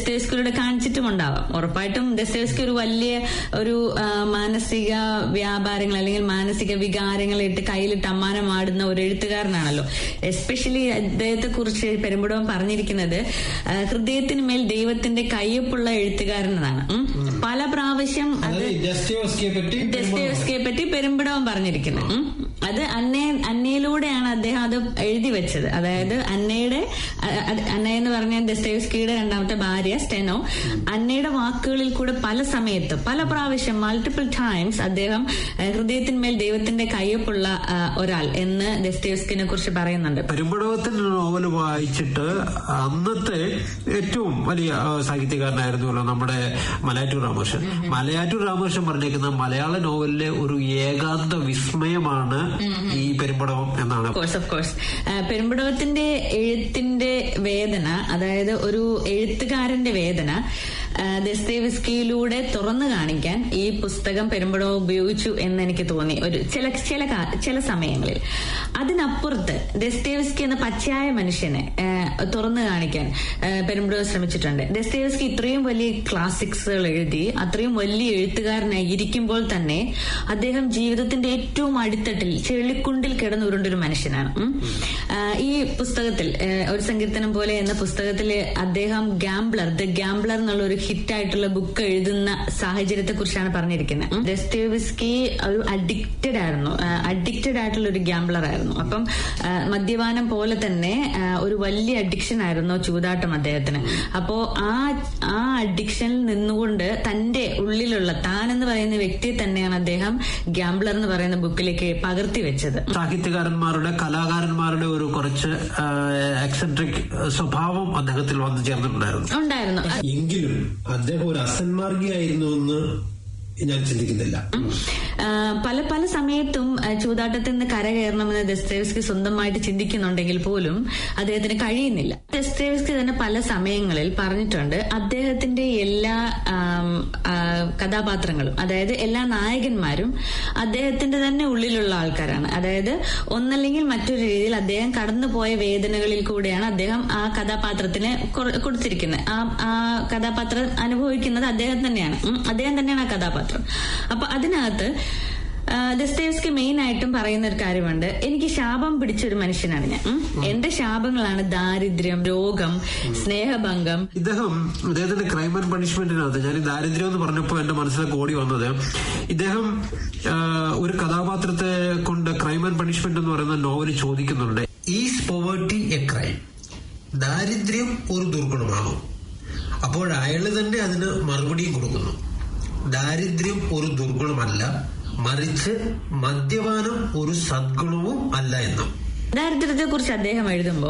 ദസ്തേവ്സ്കിയുടെ കാണിച്ചിട്ടും ഉണ്ടാവാം ഉറപ്പായിട്ടും ദസ്തേവ്സ്കി ഒരു വലിയ ഒരു ആ, മാനസിക വ്യാപാരങ്ങൾ അല്ലെങ്കിൽ മാനസിക വികാരങ്ങളിട്ട് കയ്യിലിട്ട് അമ്മാനം ആടുന്ന ഒരു എഴുത്തുകാരനാണല്ലോ എസ്പെഷ്യലി അദ്ദേഹത്തെ കുറിച്ച് പെരുമ്പടവൻ പറഞ്ഞിരിക്കുന്നത് ആ, ഹൃദയത്തിന് മേൽ ദൈവത്തിന്റെ കയ്യൊപ്പുള്ള എഴുത്തുകാരനാണ് ഉം. പല പ്രാവശ്യം അത് അതായത് ജസ്റ്റോസ്കിയെ പറ്റി ദസ്തേവ്സ്കിയെ പറ്റി പെരുമ്പിടവൻ പറഞ്ഞിരിക്കുന്നത് ഉം. അത് അന്നേ അന്നയിലൂടെയാണ് അദ്ദേഹം അത് എഴുതി വെച്ചത് അതായത് അന്നയുടെ അ- അ- അന്ന എന്ന് പറഞ്ഞ ദസ്തേവ്സ്കിയുടെ രണ്ടാമത്തെ ഭാര്യ സ്റ്റെനോ അന്നയുടെ വാക്കുകളിൽ കൂടെ പല സമയത്ത് പല പ്രാവശ്യം മൾട്ടിപ്പിൾ ടൈംസ് അദ്ദേഹം ഏഹ്, ഹൃദയത്തിന്മേൽ ദൈവത്തിന്റെ കയ്യൊപ്പുള്ള ആ, ഒരാൾ എന്ന് ദസ്തേവ്സ്കിനെ കുറിച്ച് പറയുന്നുണ്ട് പെരുമ്പടവത്തിന്റെ നോവൽ വായിച്ചിട്ട് അന്നത്തെ ഏറ്റവും വലിയ ആ, സാഹിത്യകാരനായിരുന്നല്ലോ നമ്മുടെ മലയാറ്റൂർ രാമകൃഷ്ണൻ മലയാറ്റൂർ രാമകൃഷ്ണൻ പറഞ്ഞേക്കുന്ന മലയാള നോവലിലെ ഒരു ഏകാന്ത വിസ്മയമാണ് ഈ പെരുമ്പടവം എന്നാണ് കോഴ്സ് ഓഫ് കോഴ്സ് പെരുമ്പടവത്തിന്റെ എഴുത്തിന്റെ വേദന അതായത് ഒരു എഴുത്തുകാരന്റെ വേദന ആ, ദസ്തേവ്സ്കിയിലൂടെ തുറന്നു കാണിക്കാൻ ഈ പുസ്തകം പെരുമ്പടവം ഉപയോഗിച്ചു എന്ന് എനിക്ക് തോന്നി ഒരു ചില ചില കാ- ചില സമയങ്ങളിൽ അതിനപ്പുറത്ത് ദസ്തേവ്സ്കി എന്ന പച്ചയായ മനുഷ്യനെ ആ, തുറന്നു കാണിക്കാൻ ആ, പെരുമ്പടവം ശ്രമിച്ചിട്ടുണ്ട് ദസ്തേവ്സ്കി ഇത്രയും വലിയ ക്ലാസിക്സുകൾ എഴുതി അത്രയും വലിയ എഴുത്തുകാരനായി ഇരിക്കുമ്പോൾ തന്നെ അദ്ദേഹം ജീവിതത്തിന്റെ ഏറ്റവും അടിത്തട്ടിൽ ചെളിക്കുണ്ടിൽ കിടന്നുരുണ്ടൊരു മനുഷ്യനാണ് ഉം. ആ, ഈ പുസ്തകത്തിൽ ആ, ഒരു സങ്കീർത്തനം പോലെ എന്ന പുസ്തകത്തിൽ അദ്ദേഹം ഗാംബ്ലർ ദ ഗാംബ്ലർ എന്നുള്ള ഒരു ഹിറ്റ് ആയിട്ടുള്ള ബുക്ക് എഴുതുന്ന സാഹചര്യത്തെ കുറിച്ചാണ് പറഞ്ഞിരിക്കുന്നത് ഉം. ദസ്തേവ്സ്കി ഒരു അഡിക്റ്റഡ് ആയിരുന്നു അഡിക്റ്റഡ് ആയിട്ടുള്ള ഒരു ഗാംബ്ലർ ആയിരുന്നു അപ്പം ആ, മദ്യപാനം പോലെ തന്നെ ആ, ഒരു വലിയ അഡിക്ഷൻ ആയിരുന്നു ചൂതാട്ടം അദ്ദേഹത്തിന് അപ്പോ ആ ആ അഡിക്ഷനിൽ നിന്നുകൊണ്ട് തന്റെ ഉള്ളിലുള്ള താൻ എന്ന് പറയുന്ന വ്യക്തിയെ തന്നെയാണ് അദ്ദേഹം ഗാംബ്ലർ എന്ന് പറയുന്ന ബുക്കിലേക്ക് പകർത്തി വെച്ചത് സാഹിത്യകാരന്മാരുടെ കലാകാരന്മാരുടെ ഒരു കുറച്ച് എക്സെൻട്രിക് സ്വഭാവം അദ്ദേഹത്തിൽ വന്നു ചേർന്നിട്ടുണ്ടായിരുന്നു ഉണ്ടായിരുന്നു എങ്കിലും അദ്ദേഹം ഒരു അസന്മാർഗിയായിരുന്നു എന്ന് ഞാൻ ചിന്തിക്കുന്നില്ല ആ, പല പല സമയത്തും ആ, ചൂതാട്ടത്തിൽ നിന്ന് കരകയറണമെന്ന് ദസ്തേവ്സ്കി സ്വന്തമായിട്ട് ചിന്തിക്കുന്നുണ്ടെങ്കിൽ പോലും അദ്ദേഹത്തിന് കഴിയുന്നില്ല ദസ്തേവ്സ്കി തന്നെ പല സമയങ്ങളിൽ പറഞ്ഞിട്ടുണ്ട് അദ്ദേഹത്തിന്റെ എല്ലാ ആം, ആ, കഥാപാത്രങ്ങളും അതായത് എല്ലാ നായകന്മാരും അദ്ദേഹത്തിന്റെ തന്നെ ഉള്ളിലുള്ള ആൾക്കാരാണ് അതായത് ഒന്നല്ലെങ്കിൽ മറ്റൊരു രീതിയിൽ അദ്ദേഹം കടന്നുപോയ വേദനകളിൽ കൂടെയാണ് അദ്ദേഹം ആ കഥാപാത്രത്തിന് കൊ- കൊടുത്തിരിക്കുന്നത് ആ ആ കഥാപാത്രം അനുഭവിക്കുന്നത് അദ്ദേഹം തന്നെയാണ് ഉം, അദ്ദേഹം തന്നെയാണ് ആ കഥാപാത്രം അപ്പൊ അതിനകത്ത് ആ, ദസ്തേവ്സ്കി മെയിൻ ആയിട്ടും പറയുന്ന ഒരു കാര്യമുണ്ട് എനിക്ക് ശാപം പിടിച്ചൊരു മനുഷ്യനാണ് ഞാൻ ഉം. എന്റെ ശാപങ്ങളാണ് ദാരിദ്ര്യം രോഗം സ്നേഹഭംഗം ഇദ്ദേഹം ഇദ്ദേഹത്തിന്റെ ക്രൈം ആൻഡ് പണിഷ്മെന്റിനകത്ത് ഞാൻ ഈ ദാരിദ്ര്യം എന്ന് പറഞ്ഞപ്പോൾ എന്റെ മനസ്സിലേക്ക് ഓടി വന്നത് ഇദ്ദേഹം ആ, ഒരു കഥാപാത്രത്തെ കൊണ്ട് ക്രൈം ആൻഡ് പണിഷ്മെന്റ് എന്ന് പറയുന്ന നോവൽ ചോദിക്കുന്നുണ്ട് ഈസ് പോവേർട്ടി എ ക്രൈം ദാരിദ്ര്യം ഒരു ദുർഗുണമാണോ അപ്പോൾ അയാള് തന്നെ അതിന് മറുപടിയും കൊടുക്കുന്നു ദാരിദ്ര്യം ഒരു ദുർഗുണമല്ല മറിച്ച് മദ്യപാനം ഒരു സദ്ഗുണവും അല്ല എന്നും ദാരിദ്ര്യത്തെ കുറിച്ച് അദ്ദേഹം എഴുതുമ്പോ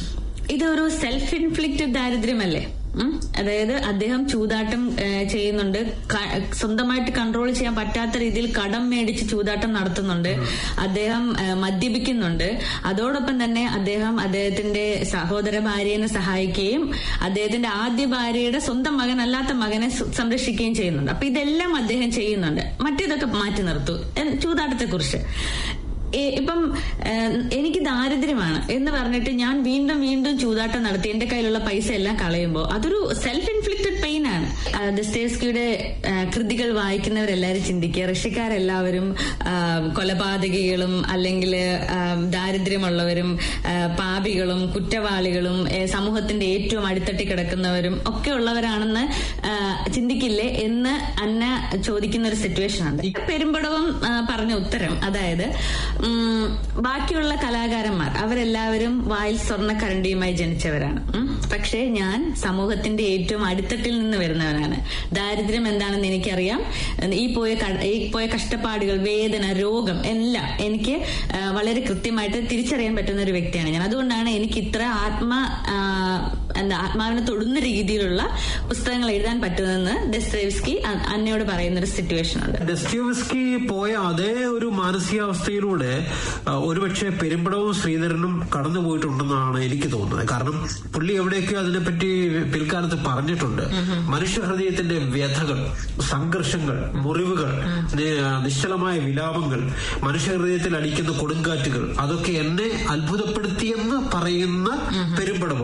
ഇതൊരു സെൽഫ് ഇൻഫ്ലിക്റ്റഡ് ദാരിദ്ര്യമല്ലേ ഉം? അതായത് അദ്ദേഹം ചൂതാട്ടം ഏ, ചെയ്യുന്നുണ്ട് ക- സ്വന്തമായിട്ട് കൺട്രോൾ ചെയ്യാൻ പറ്റാത്ത രീതിയിൽ കടം മേടിച്ച് ചൂതാട്ടം നടത്തുന്നുണ്ട് അദ്ദേഹം ഏ, മദ്യപിക്കുന്നുണ്ട് അതോടൊപ്പം തന്നെ അദ്ദേഹം അദ്ദേഹത്തിന്റെ സഹോദര ഭാര്യനെ സഹായിക്കുകയും അദ്ദേഹത്തിന്റെ ആദ്യ ഭാര്യയുടെ സ്വന്തം മകൻ അല്ലാത്ത മകനെ സു- സംരക്ഷിക്കുകയും ചെയ്യുന്നുണ്ട് അപ്പൊ ഇതെല്ലാം അദ്ദേഹം ചെയ്യുന്നുണ്ട് മറ്റേതൊക്കെ മാറ്റി നിർത്തു ചൂതാട്ടത്തെ കുറിച്ച് ഏ- ഇപ്പം ഏഹ്, എനിക്ക് ദാരിദ്ര്യമാണ് എന്ന് പറഞ്ഞിട്ട് ഞാൻ വീണ്ടും വീണ്ടും ചൂതാട്ടം നടത്തി എന്റെ കയ്യിലുള്ള പൈസ എല്ലാം കളയുമ്പോൾ അതൊരു സെൽഫ് ഇൻഫ്ലിക്റ്റഡ് പെയിൻ ആണ് ആ, ദസ്തേവ്സ്കിയുടെ ആ, കൃതികൾ വായിക്കുന്നവരെല്ലാവരും ചിന്തിക്കുക റഷ്യക്കാരെല്ലാവരും ആ, കൊലപാതകികളും അല്ലെങ്കിൽ ആ, ദാരിദ്ര്യമുള്ളവരും ആ, പാപികളും കുറ്റവാളികളും ഏ, സമൂഹത്തിന്റെ ഏറ്റവും അടിത്തട്ടി കിടക്കുന്നവരും ഒക്കെ ഉള്ളവരാണെന്ന് ആ, ചിന്തിക്കില്ലേ എന്ന് അന്ന ചോദിക്കുന്ന ഒരു സിറ്റുവേഷൻ ഉണ്ട് പെരുമ്പടവം ആ, പറഞ്ഞ ഉത്തരം അതായത് ഉം, ബാക്കിയുള്ള കലാകാരന്മാർ അവരെല്ലാവരും വായിൽ സ്വർണ്ണക്കരണ്ടിയുമായി ജനിച്ചവരാണ് ഉം. പക്ഷേ ഞാൻ സമൂഹത്തിന്റെ ഏറ്റവും അടിത്തട്ടിൽ നിന്ന് വരുന്നവനാണ് ദാരിദ്ര്യം എന്താണെന്ന് എനിക്കറിയാം ഈ പോയ ക- ഈ പോയ കഷ്ടപ്പാടുകൾ വേദന രോഗം എല്ലാം എനിക്ക് ആ, വളരെ കൃത്യമായിട്ട് തിരിച്ചറിയാൻ പറ്റുന്ന ഒരു വ്യക്തിയാണ് ഞാൻ അതുകൊണ്ടാണ് എനിക്ക് ഇത്ര ആത്മ ആ, എന്താ ആത്മാവിനെ തൊടുന്ന രീതിയിലുള്ള പുസ്തകങ്ങൾ എഴുതാൻ പറ്റുന്നതെന്ന് ദസ്തേവ്സ്കി അ- അന്നയോട് പറയുന്ന ഒരു സിറ്റുവേഷൻ ഉണ്ട് ഡെസ്റ്റോവസ്കി പോയ അതേ ഒരു മാനസികാവസ്ഥയിലൂടെ ആ, ഒരുപക്ഷെ പെരുമ്പടവും ശ്രീധരനും കടന്നുപോയിട്ടുണ്ടെന്നാണ് എനിക്ക് തോന്നുന്നത് കാരണം പുള്ളി എവിടെയൊക്കെ അതിനെപ്പറ്റി പിൽക്കാലത്ത് പറഞ്ഞിട്ടുണ്ട് മനുഷ്യഹൃദയത്തിന്റെ വ്യഥകൾ സംഘർഷങ്ങൾ മുറിവുകൾ നി- നിശ്ചലമായ വിലാപങ്ങൾ മനുഷ്യഹൃദയത്തിൽ അടിക്കുന്ന കൊടുങ്കാറ്റുകൾ അതൊക്കെ എന്നെ അത്ഭുതപ്പെടുത്തിയെന്ന് പറയുന്ന പെരുമ്പടവം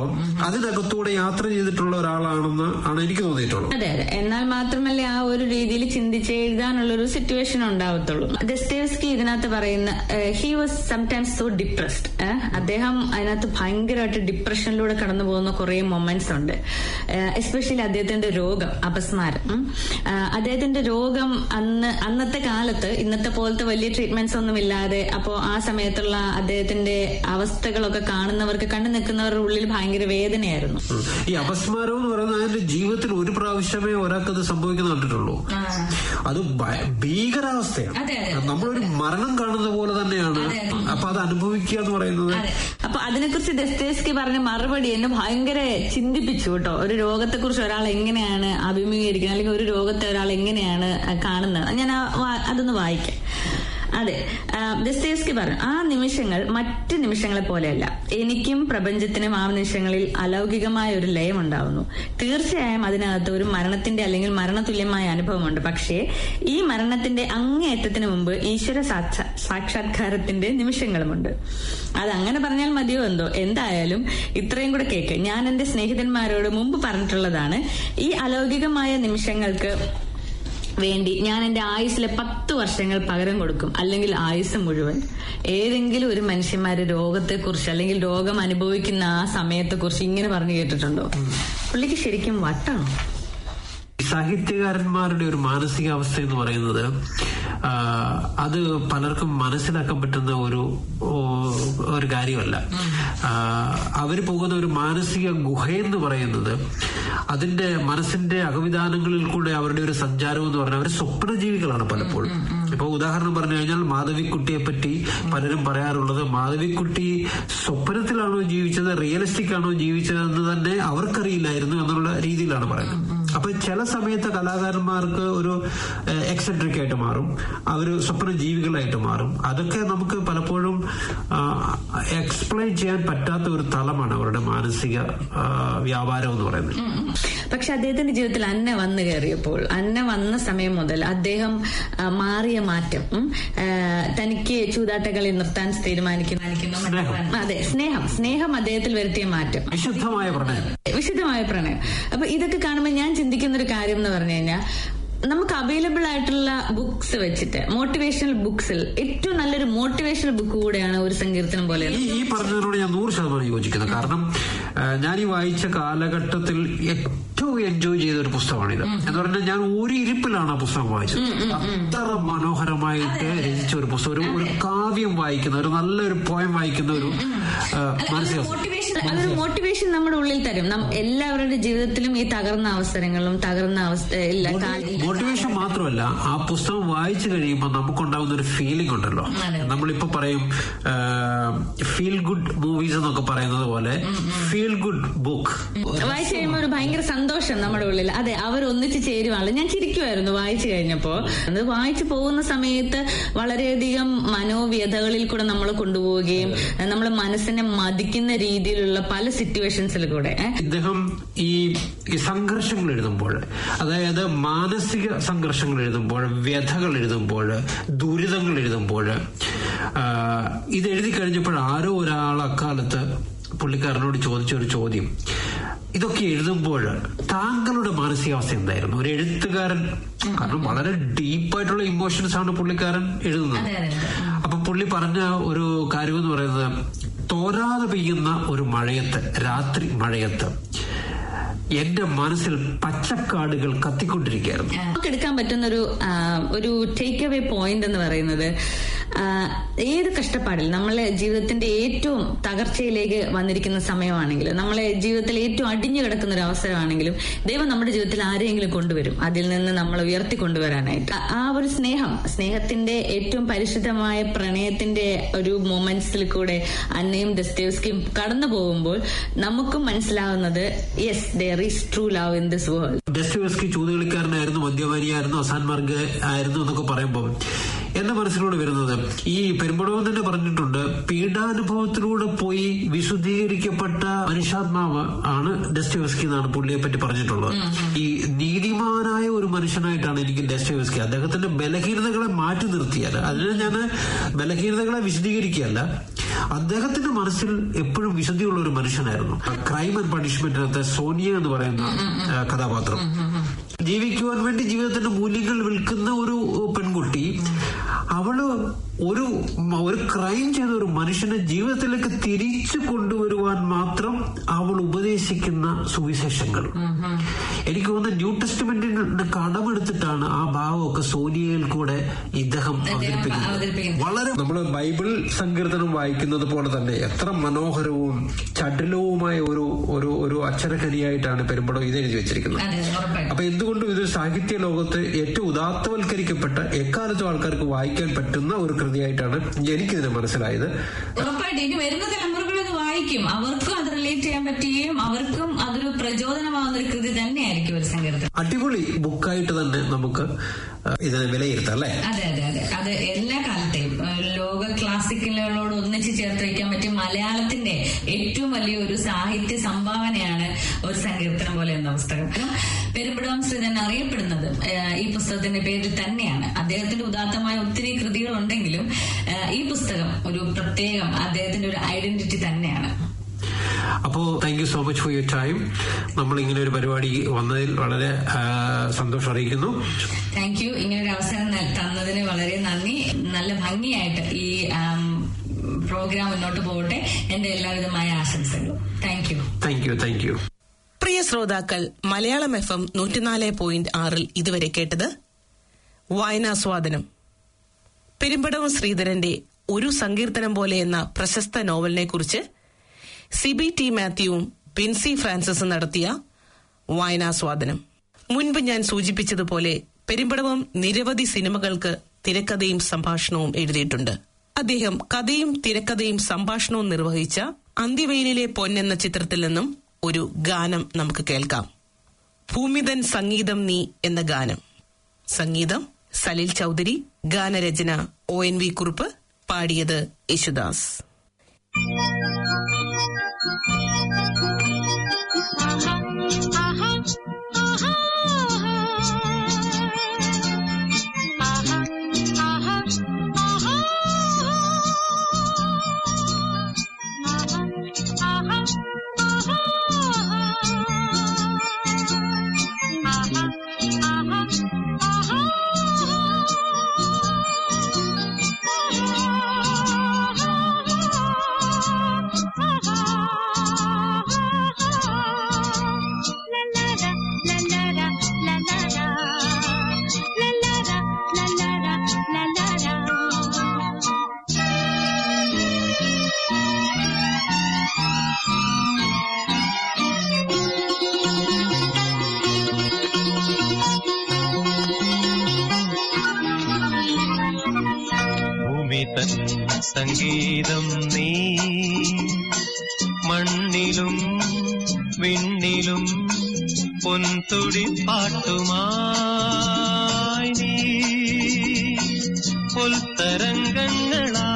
അതിനകത്തൂടെ യാത്ര ചെയ്തിട്ടുള്ള ഒരാളാണെന്ന് ആണ് എനിക്ക് തോന്നിയിട്ടുള്ളത് അതെ അതെ എന്നാൽ മാത്രമല്ലേ ആ ഒരു രീതിയിൽ ചിന്തിച്ച് എഴുതാനുള്ള ഒരു സിറ്റുവേഷൻ ഉണ്ടാവത്തുള്ളൂ ദസ്തേവ്സ്കി ഇതിനകത്ത് പറയുന്ന he was sometimes so depressed അദ്ദേഹം അതിനകത്ത് ഭയങ്കരമായിട്ട് ഡിപ്രഷനിലൂടെ കടന്നു പോകുന്ന കുറെ മൊമെന്റ്സ് ഉണ്ട് എസ്പെഷ്യലി അദ്ദേഹത്തിന്റെ രോഗം അപസ്മാരം ഉം. ആ, അദ്ദേഹത്തിന്റെ രോഗം അന്ന് അന്നത്തെ കാലത്ത് ഇന്നത്തെ പോലത്തെ വലിയ ട്രീറ്റ്മെന്റ്സ് ഒന്നും ഇല്ലാതെ അപ്പോ ആ സമയത്തുള്ള അദ്ദേഹത്തിന്റെ അവസ്ഥകളൊക്കെ കാണുന്നവർക്ക് കണ്ടു നിൽക്കുന്നവരുടെ ഉള്ളിൽ ഭയങ്കര വേദനയായിരുന്നു ഉം. ഈ അപസ്മാരം എന്ന് പറയുന്നത് അതിന്റെ ജീവിതത്തിൽ ഒരു പ്രാവശ്യമേ ഒരാൾക്ക് അത് സംഭവിക്കുന്ന കണ്ടിട്ടുള്ളൂ അത് ഭയ- ഭീകരാവസ്ഥയാണ് നമ്മളൊരു മരണം കാണുന്ന പോലെ തന്നെയാണ് അപ്പൊ അത് അനുഭവിക്കുക എന്ന് പറയുന്നത് അപ്പൊ അതിനെക്കുറിച്ച് ദസ്തേസ്കി പറഞ്ഞ മറുപടി എന്നെ ഭയങ്കര ചിന്തിപ്പിച്ചു കേട്ടോ ഒരു രോഗത്തെക്കുറിച്ച് ഒരാൾ എങ്ങനെയാണ് അഭിമുഖീകരിക്കുന്നത് അല്ലെങ്കിൽ ഒരു രോഗത്തെ ഒരാൾ എങ്ങനെയാണ് കാണുന്നത് ഞാൻ ആ വാ- അതൊന്ന് വായിക്കാം അതെ ആ, ദസ്തേവ്സ്കി പറഞ്ഞു ആ നിമിഷങ്ങൾ മറ്റ് നിമിഷങ്ങളെ പോലെയല്ല എനിക്കും പ്രപഞ്ചത്തിനും ആ നിമിഷങ്ങളിൽ അലൗകികമായ ഒരു ലയം ഉണ്ടാവുന്നു തീർച്ചയായും അതിനകത്ത് ഒരു മരണത്തിന്റെ അല്ലെങ്കിൽ മരണതുല്യമായ അനുഭവമുണ്ട് പക്ഷേ ഈ മരണത്തിന്റെ അങ്ങേയറ്റത്തിന് മുമ്പ് ഈശ്വര സാക്ഷാ- സാക്ഷാത്കാരത്തിന്റെ നിമിഷങ്ങളുമുണ്ട് അത് അങ്ങനെ പറഞ്ഞാൽ മതിയോ എന്തോ എന്തായാലും ഇത്രയും കൂടെ കേക്ക് ഞാൻ എന്റെ സ്നേഹിതന്മാരോട് മുമ്പ് പറഞ്ഞിട്ടുള്ളതാണ് ഈ അലൗകികമായ നിമിഷങ്ങൾക്ക് വേണ്ടി ഞാൻ എന്റെ ആയുസ്സിലെ പത്ത് വർഷങ്ങൾ പകരം കൊടുക്കും അല്ലെങ്കിൽ ആയുസ് മുഴുവൻ ഏതെങ്കിലും ഒരു മനുഷ്യന്മാര് രോഗത്തെക്കുറിച്ച് അല്ലെങ്കിൽ രോഗം അനുഭവിക്കുന്ന ആ സമയത്തെക്കുറിച്ച് ഇങ്ങനെ പറഞ്ഞു കേട്ടിട്ടുണ്ടോ പുള്ളിക്ക് ശരിക്കും വട്ടാണോ സാഹിത്യകാരന്മാരുടെ ഒരു മാനസികാവസ്ഥ എന്ന് പറയുന്നത് ആ, അത് പലർക്കും മനസ്സിലാക്കാൻ പറ്റുന്ന ഒരു ഓ, ഒരു കാര്യമല്ല ആ, അവര് പോകുന്ന ഒരു മാനസിക ഗുഹയെന്ന് പറയുന്നത് അതിന്റെ മനസ്സിന്റെ അകവിധാനങ്ങളിൽ കൂടെ അവരുടെ ഒരു സഞ്ചാരം എന്ന് പറഞ്ഞാൽ അവർ സ്വപ്നജീവികളാണ് പലപ്പോഴും ഇപ്പൊ ഉദാഹരണം പറഞ്ഞു കഴിഞ്ഞാൽ മാധവിക്കുട്ടിയെ പറ്റി പലരും പറയാറുള്ളത് മാധവിക്കുട്ടി സ്വപ്നത്തിലാണോ ജീവിച്ചത് റിയലിസ്റ്റിക് ആണോ ജീവിച്ചതെന്ന് തന്നെ അവർക്കറിയില്ലായിരുന്നു എന്നുള്ള രീതിയിലാണ് പറയുന്നത് അപ്പൊ ചില സമയത്ത് കലാകാരന്മാർക്ക് ഒരു എക്സെട്രിക് ആയിട്ട് മാറും അവര് സ്വപ്ന ജീവികളായിട്ട് മാറും അതൊക്കെ നമുക്ക് പലപ്പോഴും എക്സ്പ്ലെയിൻ ചെയ്യാൻ പറ്റാത്ത ഒരു തലമാണ് അവരുടെ മാനസിക ആ, വ്യാപാരം എന്ന് പറയുന്നത് പക്ഷെ അദ്ദേഹത്തിന്റെ ജീവിതത്തിൽ അന്ന വന്നു കയറിയപ്പോൾ അന്ന വന്ന സമയം മുതൽ അദ്ദേഹം ആ, മാറിയ മാറ്റം ഉം, ആ, തനിക്ക് ചൂതാട്ടകളി നിർത്താൻ തീരുമാനിക്കുന്ന അതെ സ്നേഹം സ്നേഹം അദ്ദേഹത്തിൽ വരുത്തിയ മാറ്റം വിശുദ്ധമായ പ്രണയം വിശുദ്ധമായ പ്രണയം അപ്പൊ ഇതൊക്കെ കാണുമ്പോൾ ഞാൻ ചിന്തിക്കുന്ന ഒരു കാര്യം എന്ന് പറഞ്ഞു കഴിഞ്ഞാൽ നമുക്ക് അവൈലബിൾ ആയിട്ടുള്ള ബുക്സ് വെച്ചിട്ട് മോട്ടിവേഷണൽ ബുക്സിൽ ഏറ്റവും നല്ലൊരു മോട്ടിവേഷണൽ ബുക്ക് കൂടെയാണ് ഒരു സങ്കീർത്തനം പോലെ ഈ ഈ പറഞ്ഞതിനോട് ഞാൻ നൂറ് ശതമാനം യോജിക്കുന്നു കാരണം ആ, ഞാൻ ഈ വായിച്ച കാലഘട്ടത്തിൽ ഏറ്റവും എൻജോയ് ചെയ്ത ഒരു പുസ്തകമാണിത് എന്ന് പറഞ്ഞാൽ ഞാൻ ഒരു ഇരിപ്പിലാണ് ആ പുസ്തകം വായിച്ചത് അത്ര മനോഹരമായിട്ട് രചിച്ച ഒരു പുസ്തകം ഒരു ഒരു കാവ്യം വായിക്കുന്ന ഒരു നല്ലൊരു പോയം വായിക്കുന്ന ഒരു ആ, മാനസികാവസ്ഥ മോട്ടിവേഷൻ അതൊരു മോട്ടിവേഷൻ നമ്മുടെ ഉള്ളിൽ തരും നം- എല്ലാവരുടെ ജീവിതത്തിലും ഈ തകർന്ന അവസരങ്ങളും തകർന്ന അവസ്ഥ എല്ലാ കാലം മോട്ടിവേഷൻ മാത്രമല്ല ആ പുസ്തകം വായിച്ചു കഴിയുമ്പോൾ നമുക്കുണ്ടാകുന്ന ഒരു ഫീലിംഗ് ഉണ്ടല്ലോ നമ്മളിപ്പോ പറയും ഫീൽ ഗുഡ് മൂവീസ് എന്നൊക്കെ പറയുന്നത് പോലെ ഫീൽ ഗുഡ് ബുക്ക് വായിച്ചു കഴിയുമ്പോൾ ഒരു ഭയങ്കര സന്തോഷം നമ്മുടെ ഉള്ളിൽ അതെ അവർ ഒന്നിച്ച് ചേരുവാണ് ഞാൻ ചിരിക്കുമായിരുന്നു വായിച്ചു കഴിഞ്ഞപ്പോ അത് വായിച്ചു പോകുന്ന സമയത്ത് വളരെയധികം മനോവ്യതകളിൽ കൂടെ നമ്മൾ കൊണ്ടുപോവുകയും നമ്മളെ മനസ്സിനെ മതിക്കുന്ന രീതിയിലുള്ള പല സിറ്റുവേഷൻസിൽ കൂടെ ഏ, ഇദ്ദേഹം ഈ ഈ സംഘർഷങ്ങൾ എഴുതുമ്പോൾ അതായത് മാനസിക സംഘർഷങ്ങൾ എഴുതുമ്പോൾ വ്യഥകൾ എഴുതുമ്പോൾ ദുരിതങ്ങൾ എഴുതുമ്പോൾ ആ, ഇത് എഴുതി കഴിഞ്ഞപ്പോൾ ആരോ ഒരാൾ അക്കാലത്ത് പുള്ളിക്കാരനോട് ചോദിച്ച ഒരു ചോദ്യം ഇതൊക്കെ എഴുതുമ്പോൾ താങ്കളുടെ മാനസികാവസ്ഥ എന്തായിരുന്നു ഒരു എഴുത്തുകാരൻ കാരണം വളരെ ഡീപ്പായിട്ടുള്ള ഇമോഷൻസ് ആണ് പുള്ളിക്കാരൻ എഴുതുന്നത് അപ്പൊ പുള്ളി പറഞ്ഞ ഒരു കാര്യം എന്ന് പറയുന്നത് തോരാതെ പെയ്യുന്ന ഒരു മഴയത്ത് രാത്രി മഴയത്ത് എന്റെ മനസ്സിൽ പച്ചക്കാടുകൾ കത്തിക്കൊണ്ടിരിക്കുകയായിരുന്നു നമുക്ക് എടുക്കാൻ പറ്റുന്ന ഒരു ആ, ഒരു ടേക്ക് അവേ പോയിന്റ് എന്ന് പറയുന്നത് ആ, ഏത് കഷ്ടപ്പാടിൽ നമ്മളെ ജീവിതത്തിന്റെ ഏറ്റവും തകർച്ചയിലേക്ക് വന്നിരിക്കുന്ന സമയമാണെങ്കിലും നമ്മളെ ജീവിതത്തിൽ ഏറ്റവും അടിഞ്ഞു കിടക്കുന്ന ഒരു അവസരമാണെങ്കിലും ദൈവം നമ്മുടെ ജീവിതത്തിൽ ആരെങ്കിലും കൊണ്ടുവരും അതിൽ നിന്ന് നമ്മൾ ഉയർത്തി കൊണ്ടുവരാനായിട്ട് ആ- ആ ഒരു സ്നേഹം സ്നേഹത്തിന്റെ ഏറ്റവും പരിശുദ്ധമായ പ്രണയത്തിന്റെ ഒരു മൊമെന്റ്സിൽ കൂടെ അന്നയും ദസ്തേവ്സ്കിയും കടന്നു പോകുമ്പോൾ നമുക്കും മനസ്സിലാവുന്നത് yes there is true love in this world Dostoevsky ചൂതുകളിക്കാരനായിരുന്നു മദ്യപാനിയായിരുന്നു അസാൻ മാർഗ് ആയിരുന്നു എന്നൊക്കെ പറയുമ്പോൾ എന്റെ മനസ്സിലൂടെ വരുന്നത് ഈ പെരുമ്പടവൻ തന്നെ പറഞ്ഞിട്ടുണ്ട് പീഡാനുഭവത്തിലൂടെ പോയി വിശുദ്ധീകരിക്കപ്പെട്ട മനുഷ്യാത്മാവ് ആണ് ഡെസ്റ്റോവസ്കി എന്നാണ് പുള്ളിയെ പറ്റി പറഞ്ഞിട്ടുള്ളത് ഈ നീതിമാനായ ഒരു മനുഷ്യനായിട്ടാണ് എനിക്ക് ഡെസ്റ്റോവസ്കി അദ്ദേഹത്തിന്റെ ബലഹീനതകളെ മാറ്റി നിർത്തിയാൽ അതിന് ഞാൻ ബലഹീനതകളെ വിശദീകരിക്കുകയല്ല അദ്ദേഹത്തിന്റെ മനസ്സിൽ എപ്പോഴും വിശുദ്ധിയുള്ള ഒരു മനുഷ്യനായിരുന്നു ക്രൈം ആൻഡ് പണിഷ്മെന്റിനകത്ത് സോനിയ എന്ന് പറയുന്ന ആ, കഥാപാത്രം ജീവിക്കുവാൻ വേണ്ടി ജീവിതത്തിന്റെ മൂല്യങ്ങൾ വിൽക്കുന്ന ഒരു പെൺകുട്ടി അവള് ഒരു ഒരു ക്രൈം ചെയ്ത ഒരു മനുഷ്യനെ ജീവിതത്തിലേക്ക് തിരിച്ചു കൊണ്ടുവരുവാൻ മാത്രം അവൾ ഉപദേശിക്കുന്ന സുവിശേഷങ്ങൾ എനിക്ക് തോന്നുന്നു ന്യൂ ടെസ്റ്റ്മെന്റിന് കടമെടുത്തിട്ടാണ് ആ ഭാവമൊക്കെ സോനിയയിൽ കൂടെ ഇദ്ദേഹം അവതരിപ്പിക്കുന്നത് അവതരിപ്പിക്കുന്നത്. വളരെ നമ്മൾ ബൈബിൾ സങ്കീർത്തനം വായിക്കുന്നത് പോലെ തന്നെ എത്ര മനോഹരവും ചടുലവുമായ ഒരു ഒരു ഒരു അക്ഷരഖനിയായിട്ടാണ് പെരുമ്പടം ഇത് എഴുതി വെച്ചിരിക്കുന്നത് അതെ ഉറപ്പായിട്ടും അപ്പൊ എന്തുകൊണ്ടും ഇത് സാഹിത്യ ലോകത്ത് ഏറ്റവും ഉദാത്തവൽക്കരിക്കപ്പെട്ട എക്കാലത്തും ആൾക്കാർക്ക് വായിക്കാൻ പറ്റുന്ന ഒരു കൃതിയായിട്ടാണ് എനിക്കിതിനെ മനസ്സിലായത് ഉറപ്പായിട്ടും ഇനി വരുന്ന തലമുറകൾ ഇത് വായിക്കും അവർക്കും അത് റിലേറ്റ് ചെയ്യാൻ പറ്റുകയും അവർക്കും അതൊരു പ്രചോദനമാവുന്ന ഒരു കൃതി തന്നെയായിരിക്കും ഒരു സങ്കീർത്തനം അടിപൊളി ബുക്കായിട്ട് തന്നെ നമുക്ക് ആ, ഇതിനെ വിലയിരുത്താം അല്ലേ അതെ അതെ അതെ അത് എല്ലാ കാലത്തെയും ഏഹ്, ലോക ക്ലാസിക്കലുകളോട് ഒന്നിച്ച് ചേർത്ത് വയ്ക്കാൻ പറ്റിയ മലയാളത്തിന്റെ ഏറ്റവും വലിയ ഒരു സാഹിത്യ സംഭാവനയാണ് ഒരു സങ്കീർത്തനം പോലെ എന്ന പുസ്തകം കാരണം പെരുമ്പടവം ശ്രീധൻ അറിയപ്പെടുന്നത് ഏഹ്, ഈ പുസ്തകത്തിന്റെ പേരിൽ തന്നെയാണ് അദ്ദേഹത്തിന്റെ ഉദാത്തമായ ഒത്തിരി കൃതികൾ ഉണ്ടെങ്കിലും ഏഹ്, ഈ പുസ്തകം ഒരു പ്രത്യേകം അദ്ദേഹത്തിന്റെ ഒരു ഐഡന്റിറ്റി തന്നെയാണ് അപ്പോ thank you so much for your time നമ്മൾ ഇങ്ങനെ ഒരു പരിപാടി വന്നതിൽ വളരെ ആ, സന്തോഷം അറിയിക്കുന്നു താങ്ക് യു ഇങ്ങനെ ഒരു അവസരം ന- തന്നതിന് വളരെ നന്ദി നല്ല ഭംഗിയായിട്ട് ഈ ആം, പ്രോഗ്രാം മുന്നോട്ട് പോകട്ടെ എന്റെ എല്ലാവിധമായ ആശംസകളും thank you thank you thank you പ്രിയ ശ്രോതാക്കൾ മലയാളം എഫ് എം നൂറ്റിനാല് പോയിന്റ് ആറിൽ ഇതുവരെ കേട്ടത് വായനാസ്വാദനം പെരുമ്പടവം ശ്രീധരന്റെ ഒരു സങ്കീർത്തനം പോലെ എന്ന പ്രശസ്ത നോവലിനെ കുറിച്ച് സിബി ടി മാത്യുവും ബിൻസി ഫ്രാൻസിസും നടത്തിയ വായനാസ്വാദനം മുൻപ് ഞാൻ സൂചിപ്പിച്ചതുപോലെ പെരുമ്പടവം നിരവധി സിനിമകൾക്ക് തിരക്കഥയും സംഭാഷണവും എഴുതിയിട്ടുണ്ട് അദ്ദേഹം കഥയും തിരക്കഥയും സംഭാഷണവും നിർവഹിച്ച അന്ത്യവെയിലിലെ പൊന്നെന്ന ചിത്രത്തിൽ നിന്നും ഒരു ഗാനം നമുക്ക് കേൾക്കാം ഭൂമിതൻ സംഗീതം നീ എന്ന ഗാനം സംഗീതം സലിൽ ചൗധരി ഗാനരചന ഒ എൻ വി കുറുപ്പ് പാടിയത് യേശുദാസ് ഭൂമി തൻ സംഗീതം നീ മണ്ണിലും വിണ്ണിലും പൊൻതുടി പാട്ടുമായി നീ പൊൽത്തരംഗങ്ങളാ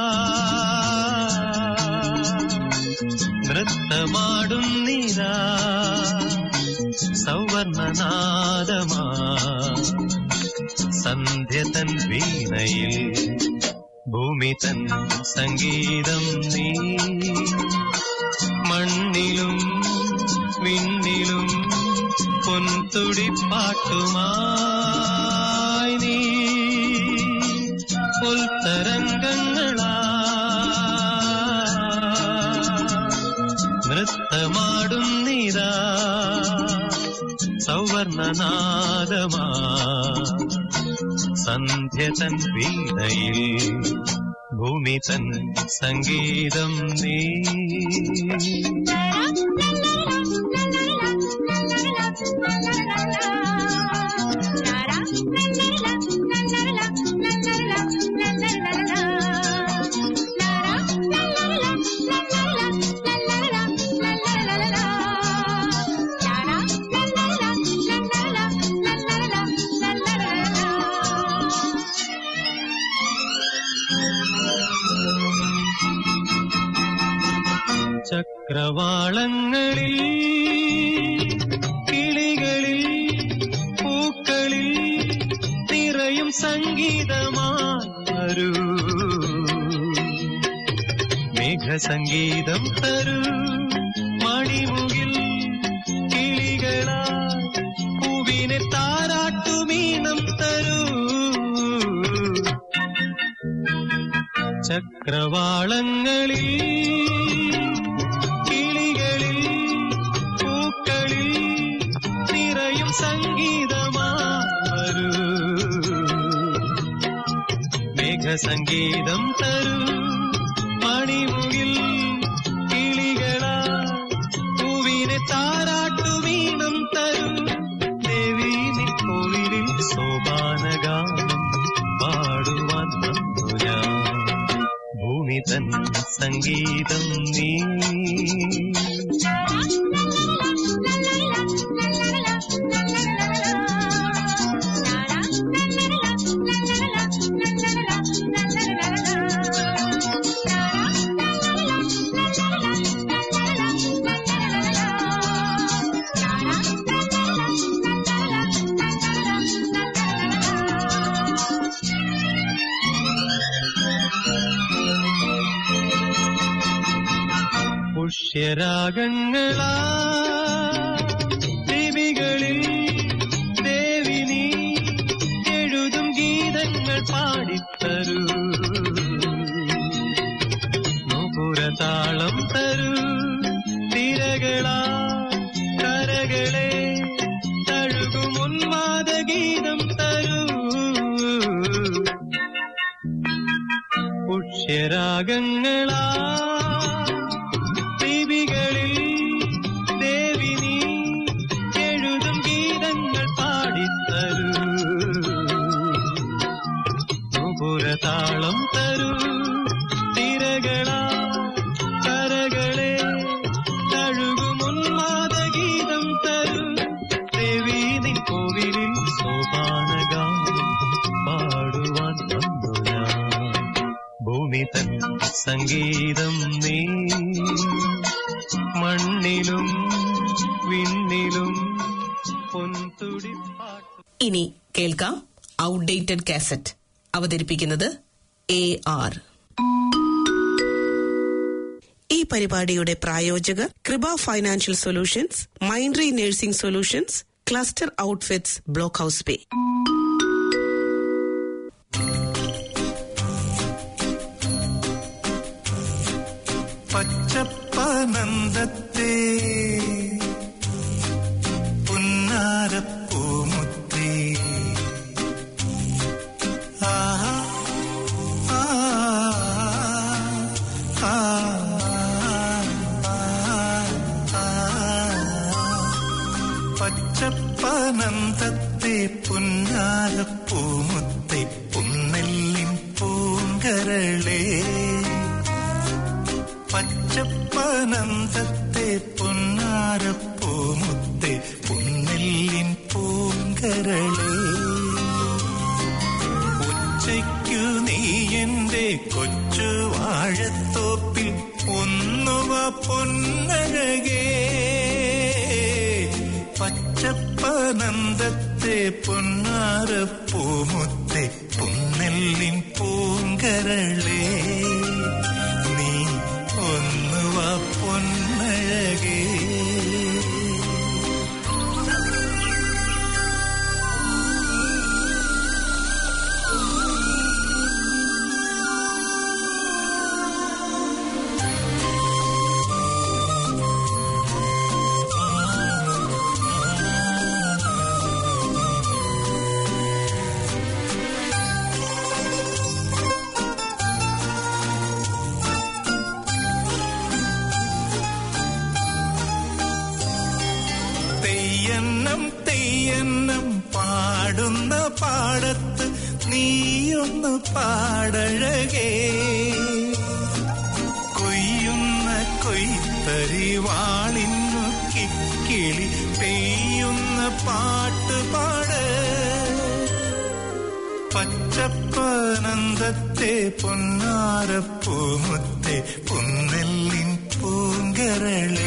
നൃത്തമാടുന്നിതാ സൗവർണനാദമാ സന്ധ്യ തൻ വീണയിൽ ഭൂമി തൻ സംഗീതം നീ മണ്ണിലും വിണ്ണിലും പൊൻതുടി പാട്ടുമായി നീ പുൽത്തരംഗങ്ങളാ നൃത്തമാടുന്നിതാ സൗവർണനാദമാ സന്ധ്യ തൻ വീണയിൽ ഭൂമി തൻ സംഗീതം നീ ചക്രവാളങ്ങളിൽ കിളികളിൽ പൂക്കളിൽ നിറയും സംഗീതമാരൂ മേഘസംഗീതം തരൂ മണിമുകിൽ കിളികളാ പൂവിനെ താരാട്ടുമീണം തരൂ ചക്രവാളങ്ങളിൽ കിളികളിൽ പൂക്കളിൽ നിറയും സംഗീതമാ വരൂ മേഘസംഗീതം തരൂ മണിമുകിൽ കിളികളാ പൂവിനെ താരാട്ടുമീണം തരൂ ദേവി നിക്കോവിലിൽ സോപാനഗാനം പാടുവാൻ വന്നു ഞാൻ ഭൂമി തൻ സംഗീതം നീ പുഷ്യരാഗങ്ങളാ ലിപികളിൽ ദേവി നീ എഴുതും ഗീതങ്ങൾ പാടിത്തരൂ നോപുരതാളം തരൂ തിരകളാ കരകളെ തഴുകും ഉന്മാദ ഗീതം തരൂ പുഷ്യരാഗങ്ങളാ ലിപികളിൽ ദേവി നീ എഴുതും ഗീതങ്ങൾ പാടിത്തരൂ പുരതാളം തരൂ തിരകളാ കരകളെ തഴുകും ഉന്മാദ ഗീതം തരൂ ദേവി നിൻ കോവിലിൽ സോപാനഗാനം പാടുവാൻ വന്നു ഞാൻ ഭൂമി തൻ സംഗീതം നീ മണ്ണിലും വിണ്ണിലും പൊൻതുടിപ്പാട്ട് ഇനി കേൾക്കാം ഔട്ട്ഡേറ്റഡ് കാസറ്റ് അവതരിപ്പിക്കുന്നത് എ ആർ ഈ പരിപാടിയുടെ പ്രായോജകർ Krupa financial solutions Mindry nursing solutions cluster outfits block house pay പച്ചപ്പനന്ദത്തെ പുന്നാരപ്പൂമുത്തി ആഹാ ആ ആ ആ പച്ചപ്പനന്ദത്തെ പുന്നാരപ്പൂമുത്തെ പുന്നെല്ലിൻ പൂങ്കരളേ പച്ചപ്പനന്തത്തെ പൊന്നാരപ്പൂമുത്തെ പുന്നെല്ലിൻ പൂങ്കരളേ ഉച്ചയ്ക്കു നീ എന്റെ കൊച്ചു വാഴത്തോപ്പിൽ ഒന്നുവ പൊന്നഴകേ പച്ചപ്പനന്തത്തെ പൊന്നാരപ്പൂമുത്തെ പുന്നെല്ലിൻ പൂങ്കരളേ നീ ഒന്നുവ പൊന്നഴകേ തെയ്യന്നം തെയ്യന്നം പാടുന്ന പാടത്ത് നീയൊന്ന് പാടഴകേ കൊയ്യുന്ന കൊയ്ത്തരി വാളിന്നു കിക്കിളി പെയ്യുന്ന പാട്ട് പാട് പച്ചപ്പനന്ദത്തെ പൊന്നാരപ്പൂമുത്തെ പുന്നെല്ലിൻ പൂങ്കരളേ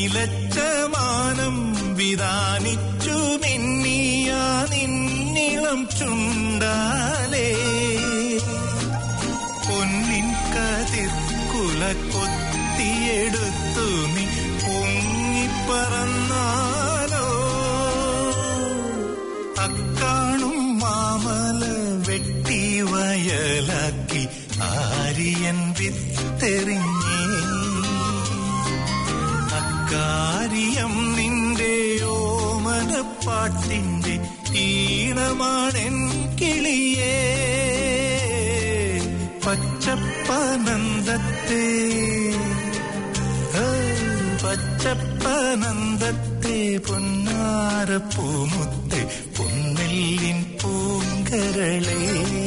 നിലച്ച മാനം വിധാനിച്ചു മിന്നിയ നിന്നിളം ചുണ്ടാലേ പൊന്നിൻ കതിർ കുല കൊത്തിയെടുത്തു നീ പൊങ്ങിപ്പറന്നാലോ അക്കാണും മാമല വെട്ടി വയലാക്കി ആര്യൻ വിത്തെറിഞ്ഞേ അക്കാര്യം നിന്റെ ഓമനപ്പാട്ടിന്റെ ഈണമാണെൻ കിളിയേ പച്ചപ്പനന്ദത്തെ ഏ, പച്ചപ്പനന്ദത്തെ പൊന്നാരപ്പൂമുത്തെ പൊന്നെല്ലിൻ പൂങ്കരളേ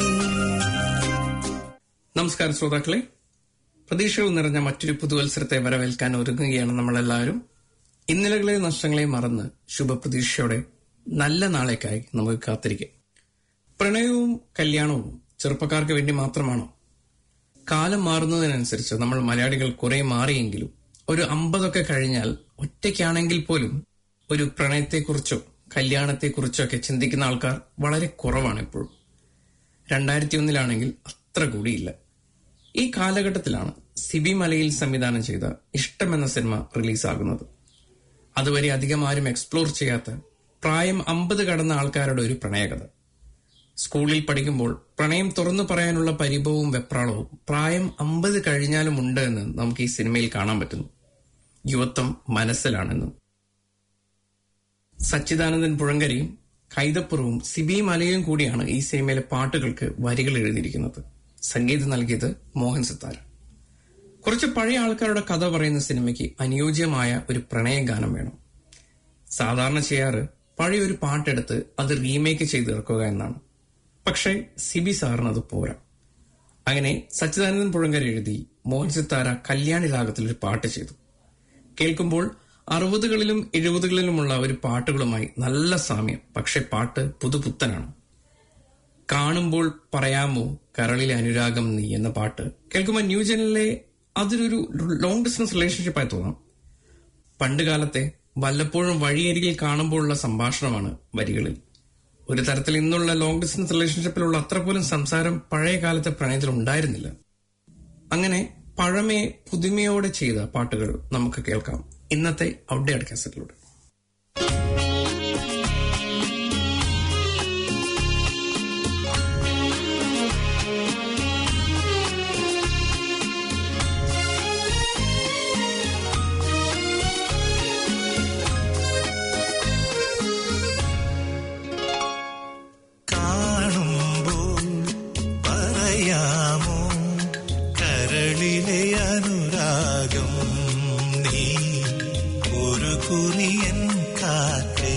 നമസ്കാരം ശ്രോതാക്കളെ പ്രതീക്ഷകൾ നിറഞ്ഞ മറ്റൊരു പുതുവത്സരത്തെ വരവേൽക്കാൻ ഒരുങ്ങുകയാണ് നമ്മളെല്ലാവരും ഇന്നലകളെ നഷ്ടങ്ങളെ മറന്ന് ശുഭപ്രതീക്ഷയോടെ നല്ല നാളേക്കായി നമുക്ക് കാത്തിരിക്കാം പ്രണയവും കല്യാണവും ചെറുപ്പക്കാർക്ക് വേണ്ടി മാത്രമാണോ കാലം മാറുന്നതിനനുസരിച്ച് നമ്മൾ മലയാളികൾ കുറെ മാറിയെങ്കിലും ഒരു അമ്പതൊക്കെ കഴിഞ്ഞാൽ ഒറ്റയ്ക്കാണെങ്കിൽ പോലും ഒരു പ്രണയത്തെക്കുറിച്ചോ കല്യാണത്തെക്കുറിച്ചോ ഒക്കെ ചിന്തിക്കുന്ന ആൾക്കാർ വളരെ കുറവാണ് ഇപ്പോഴും രണ്ടായിരത്തി ഒന്നിലാണെങ്കിൽ അത്ര കൂടിയില്ല ഈ കാലഘട്ടത്തിലാണ് സിബി മലയിൽ സംവിധാനം ചെയ്ത ഇഷ്ടം എന്ന സിനിമ റിലീസാകുന്നത് അതുവരെ അധികം ആരും എക്സ്പ്ലോർ ചെയ്യാത്ത പ്രായം അമ്പത് കടന്ന ആൾക്കാരുടെ ഒരു പ്രണയകഥ സ്കൂളിൽ പഠിക്കുമ്പോൾ പ്രണയം തുറന്നു പറയാനുള്ള പരിഭവവും വെപ്രാളവും പ്രായം അമ്പത് കഴിഞ്ഞാലും ഉണ്ട് എന്ന് നമുക്ക് ഈ സിനിമയിൽ കാണാൻ പറ്റുന്നു യുവത്വം മനസ്സിലാണെന്നും സച്ചിദാനന്ദൻ പുഴങ്കരയും കൈതപ്പുറവും സിബി മലയും കൂടിയാണ് ഈ സിനിമയിലെ പാട്ടുകൾക്ക് വരികൾ എഴുതിയിരിക്കുന്നത് സംഗീതം നൽകിയത് മോഹൻ സിത്താര കുറച്ച് പഴയ ആൾക്കാരുടെ കഥ പറയുന്ന സിനിമയ്ക്ക് അനുയോജ്യമായ ഒരു പ്രണയഗാനം വേണം സാധാരണ ചെയ്യാറ് പഴയ ഒരു പാട്ടെടുത്ത് അത് റീമേക്ക് ചെയ്ത് ഇറക്കുക എന്നാണ് പക്ഷേ സിബി സാറിന് അത് പോരാ അങ്ങനെ സച്ചിദാനന്ദൻ പുഴങ്കര എഴുതി മോഹൻ സിത്താര കല്യാണി രാഗത്തിൽ ഒരു പാട്ട് ചെയ്തു കേൾക്കുമ്പോൾ അറുപതുകളിലും എഴുപതുകളിലുമുള്ള ഒരു പാട്ടുകളുമായി നല്ല സാമ്യം പക്ഷെ പാട്ട് പുതുപുത്തനാണ് കാണുമ്പോൾ പറയാമോ കരളിലെ അനുരാഗം നീ എന്ന പാട്ട് കേൾക്കുമ്പോൾ ന്യൂജനിലെ അതൊരു ലോങ് ഡിസ്റ്റൻസ് റിലേഷൻഷിപ്പായി തോന്നാം പണ്ട് കാലത്തെ വല്ലപ്പോഴും വഴിയരികിൽ കാണുമ്പോഴുള്ള സംഭാഷണമാണ് വരികളിൽ ഒരു തരത്തിൽ ഇന്നുള്ള ലോങ് ഡിസ്റ്റൻസ് റിലേഷൻഷിപ്പിലുള്ള അത്ര പോലും സംസാരം പഴയ കാലത്തെ പ്രണയത്തിൽ ഉണ്ടായിരുന്നില്ല അങ്ങനെ പഴമയെ പുതുമയോടെ ചെയ്ത പാട്ടുകൾ നമുക്ക് കേൾക്കാം ഇന്നത്തെ ഔട്ട്ഡേറ്റ് കാസറ്റിലൂടെ കാണുമ്പോൾ പറയാമോ കരളിലെ അനുരാഗം നീ ഒരു കുറിയൻ കാറ്റേ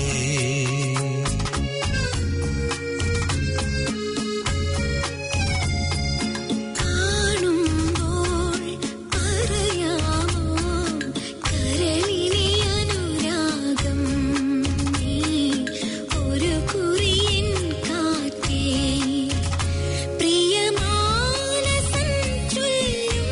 കാണുമ്പോൾ പറയാമോ കരളിലെ അനുരാഗം നീ ഒരു കുറിയൻ കാറ്റേ പ്രിയമാനസം ചൊല്ലും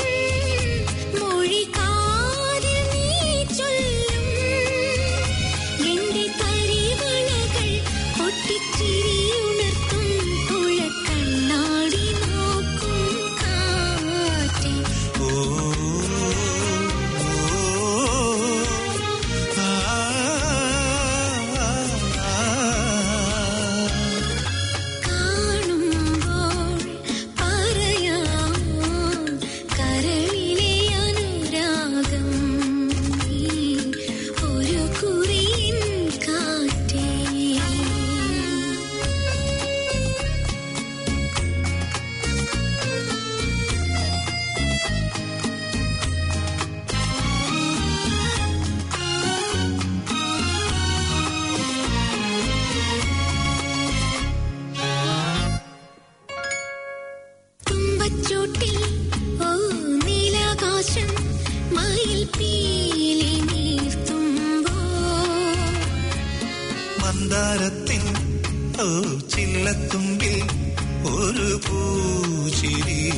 മൊഴികാതിൽ നീ ചൊല്ലും എന്റെ കരിവളകൾ പൊട്ടിച്ചിരിയുണർത്തും പുഴക്കണ്ണാടി നോക്കും കാറ്റേ ഓ ആ, ആ, കാണുമ്പോൾ പറയാമോ കരളിലെ അനുരാഗം നീ ഒരു കുറിയൻ കാറ്റേ തുമ്പച്ചോട്ടിൽ ഓ നീലാകാശം മയിൽ പീലി നീർത്തുമ്പോ മന്ദാരത്തിൻ ഓ ചില്ലത്തുമ്പിൽ ഒരു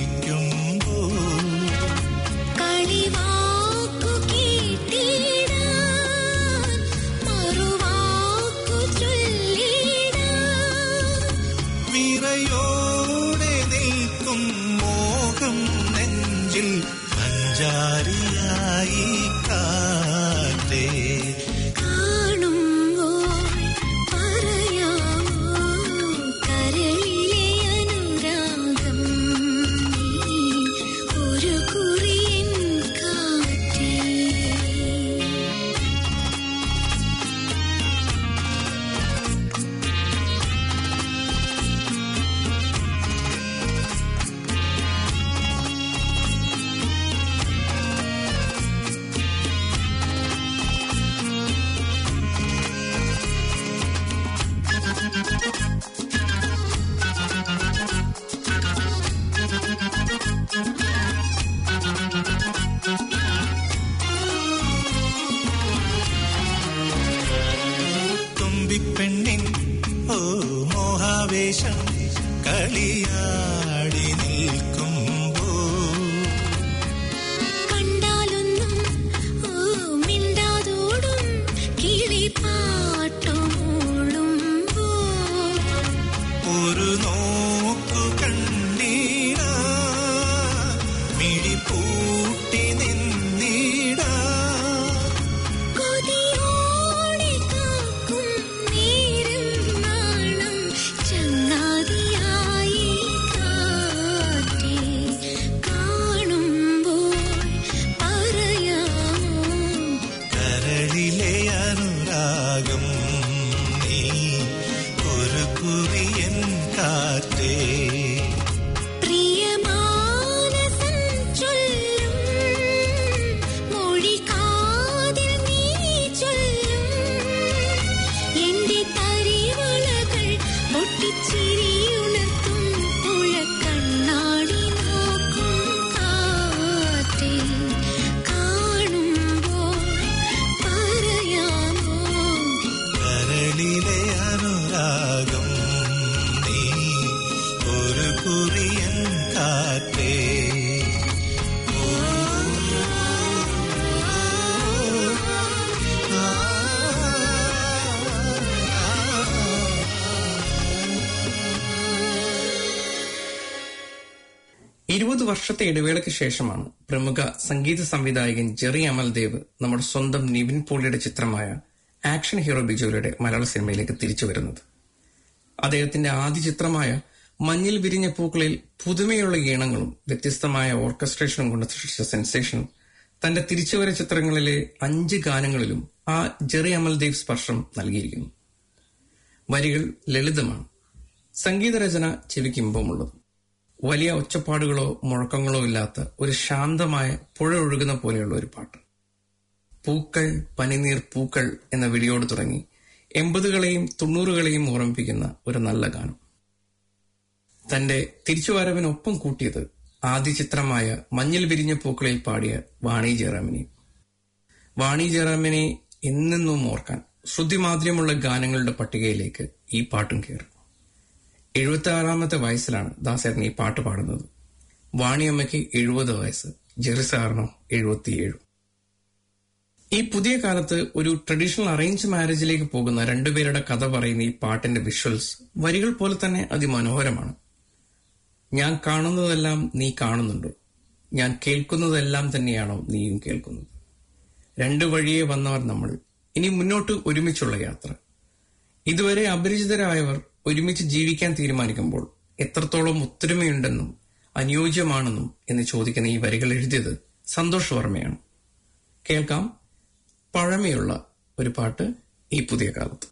പൂച്ചിരിക്കുമ്പോൾ കളിവാക്കു കേട്ടിടാം സന്ദേശം കളിയാടി നിൽക്കുമ്പോ കണ്ടാലൊന്നും ഓ മിണ്ടാതോടും കിളി പാട്ടുമൂളുമ്പോ ഒരു നോക്കു കണ്ടീട മിഴി പൂട്ടി നിന്നീട കൊതിയോടെ കാക്കും നേരം നാണം ചങ്ങാതിയായി കാറ്റേ കാണുമ്പോൾ പറയാമോ കരളിലെ അനുരാഗം നീ ഒരു കുറിയൻ കാറ്റേ പ്രിയമാനസൻ ചൊല്ലും മൊഴി കാതിൽ നീ ചൊല്ലും എന്റെ തരിവളകൾ പൊട്ടിച്ചിരിയുണർത്തും പുഴക്കണ്ണാടി നോക്കും കാറ്റേ കാണുമ്പോൾ പറയാമോ കരളിലെ അനുരാഗം നീ ഒരു കുറിയൻ കാറ്റേ ഇരുപത് വർഷത്തെ ഇടവേളയ്ക്ക് ശേഷമാണ് പ്രമുഖ സംഗീത സംവിധായകൻ ജെറി അമൽദേവ് നമ്മുടെ സ്വന്തം നിവിൻ പോളിയുടെ ചിത്രമായ ആക്ഷൻ ഹീറോ ബിജോലിയുടെ മലയാള സിനിമയിലേക്ക് തിരിച്ചു വരുന്നത് അദ്ദേഹത്തിന്റെ ആദ്യ ചിത്രമായ മഞ്ഞിൽ വിരിഞ്ഞ പൂക്കളിൽ പുതുമയുള്ള ഈണങ്ങളും വ്യത്യസ്തമായ ഓർക്കസ്ട്രേഷനും കൊണ്ട് സൃഷ്ടിച്ച സെൻസേഷൻ തന്റെ തിരിച്ചുവര ചിത്രങ്ങളിലെ അഞ്ച് ഗാനങ്ങളിലും ആ ജെറി അമൽദേവ് സ്പർശം നൽകിയിരിക്കുന്നു വരികൾ ലളിതമാണ് സംഗീതരചന ചെവിക്ക് ഇമ്പമുള്ളത് വലിയ ഒച്ചപ്പാടുകളോ മുഴക്കങ്ങളോ ഇല്ലാത്ത ഒരു ശാന്തമായ പുഴ ഒഴുകുന്ന പോലെയുള്ള ഒരു പാട്ട് പൂക്കൾ പനിനീർ പൂക്കൾ എന്ന വിളിയോട് തുടങ്ങി എൺപതുകളെയും തൊണ്ണൂറുകളെയും ഓർമ്മിപ്പിക്കുന്ന ഒരു നല്ല ഗാനം തന്റെ തിരിച്ചുവരവിനൊപ്പം കൂട്ടിയത് ആദ്യ ചിത്രമായ മഞ്ഞിൽ വിരിഞ്ഞ പൂക്കളിൽ പാടിയ വാണി ജയറാമിനെ വാണി ജയറാമിനെ എന്നെന്നും ഓർക്കാൻ ശ്രുതിമാധുര്യമുള്ള ഗാനങ്ങളുടെ പട്ടികയിലേക്ക് ഈ പാട്ടും കയറി എഴുപത്തി ആറാമത്തെ വയസ്സിലാണ് ദാസേട്ടൻ ഈ പാട്ട് പാടുന്നത് വാണിയമ്മയ്ക്ക് എഴുപത് വയസ്സ് ജെറിസാറിനോ എഴുപത്തിയേഴ് ഈ പുതിയ കാലത്ത് ഒരു ട്രഡീഷണൽ അറേഞ്ച് മാരേജിലേക്ക് പോകുന്ന രണ്ടുപേരുടെ കഥ പറയുന്ന ഈ പാട്ടിന്റെ വിഷ്വൽസ് വരികൾ പോലെ തന്നെ അതിമനോഹരമാണ് ഞാൻ കാണുന്നതെല്ലാം നീ കാണുന്നുണ്ടോ ഞാൻ കേൾക്കുന്നതെല്ലാം തന്നെയാണോ നീയും കേൾക്കുന്നത് രണ്ടു വഴിയെ വന്നവർ നമ്മൾ ഇനി മുന്നോട്ട് ഒരുമിച്ചുള്ള യാത്ര ഇതുവരെ അപരിചിതരായവർ ഒരുമിച്ച് ജീവിക്കാൻ തീരുമാനിക്കുമ്പോൾ എത്രത്തോളം ഒത്തൊരുമയുണ്ടെന്നും അനുയോജ്യമാണെന്നും എന്ന് ചോദിക്കുന്ന ഈ വരികൾ എഴുതിയത് സന്തോഷ് വർമ്മയാണ് കേൾക്കാം പഴമയുള്ള ഒരു പാട്ട് ഈ പുതിയ കാലത്ത്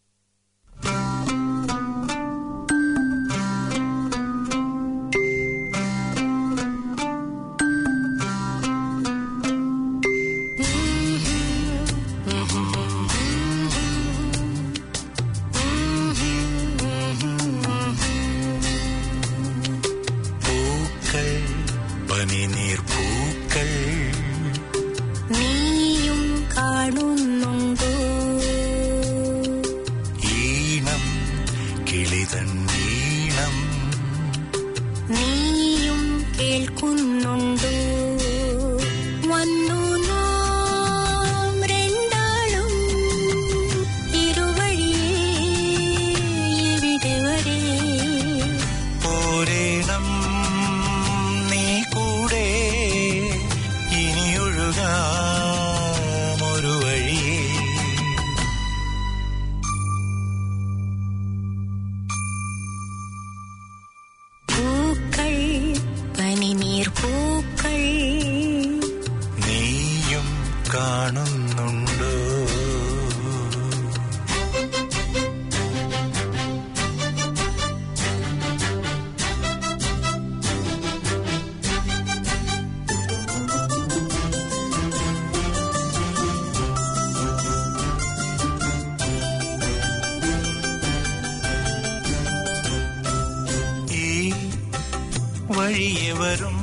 പൂക്കൾ പനിനീർ പൂക്കൾ നീയും കാണുന്നുണ്ടോ ഈണം കിളിതൻ ഈണം നീയും കേൾക്കുന്നുണ്ടോ വന്നു നാം രണ്ടാളും ഇരുവഴിയേ ഇവിടെ വരെ പോരേണം നീ കൂടെ ഇനിയൊഴുകാം ഒരു വഴിയേ പൂക്കൾ പനിനീർ പൂക്കൾ നീയും കാണുന്നുണ്ടോ ഈ വഴിയെ വരും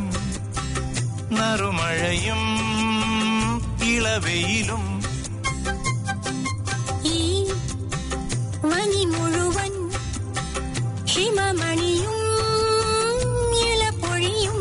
നറുമഴയും ഇളവെയിലും ഈ വനി മുഴുവൻ ഹിമമണിയും ഇളപ്പൊഴിയും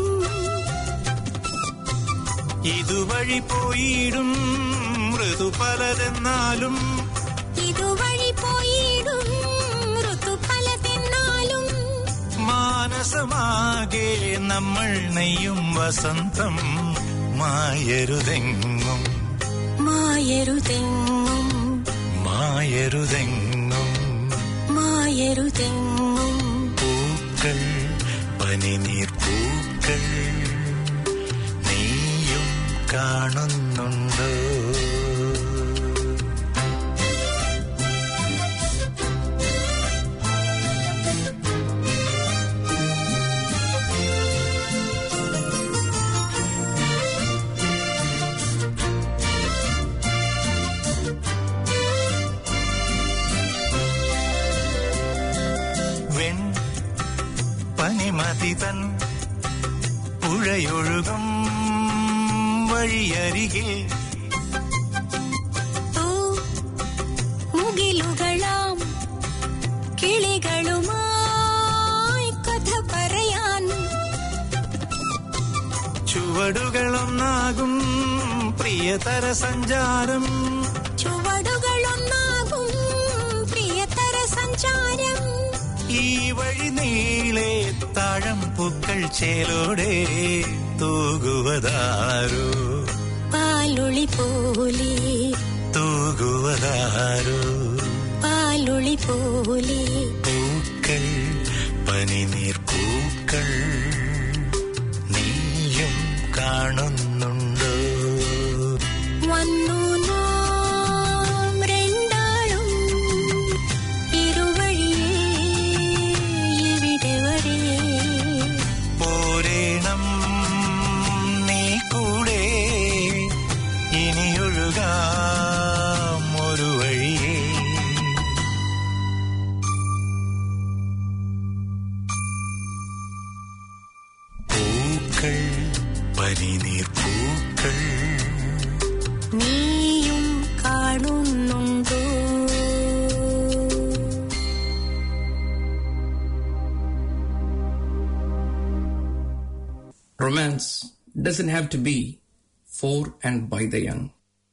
ഇതുവഴി പോയിടും ഋതു പലതെന്നാലും ഇതുവഴി പോയിടും ഋതു പലതെന്നാലും മാനസമാകെ നമ്മൾ നെയ്യും വസന്തം മായരുതെങ്ങും മായരുതെങ്ങും മായരുതെങ്ങും മായരുതെങ്ങും പൂക്കൾ പനിനീർ പൂക്കൾ നീയും കാണുന്നുണ്ടോ വെൺ പനിമതിതൻ പുഴയൊഴുകും വഴിയരികിൽ തൂ മുകിലുകളാം കിളികളുമായി കഥ പറയാൻ ചുവടുകളൊന്നാകും പ്രിയതര സഞ്ചാരം ചുവടുകളൊന്നാകും പ്രിയതര സഞ്ചാരം ഈ വഴി നീളെ താഴം പൂക്കൾ ചേലോടെ തൂകുവതാരോ പാലൊളി പോലെ തൂകുവതാരോ പാലൊളി പോലെ പൂക്കൾ പനിനീർ പൂക്കൾ നീയും കാണുന്നുണ്ടോ വന്നു നാം രണ്ടാളും ഇരുവഴിയേ ഇവിടെ വരെ പോരേണം നീ കൂടെ ഇനിയൊഴുകാം ഒരു വഴിയേ പൂക്കൾ പനിനീർ പൂക്കൾ നീയും കാണുന്നുണ്ടോ romance doesn't have to be for and by the young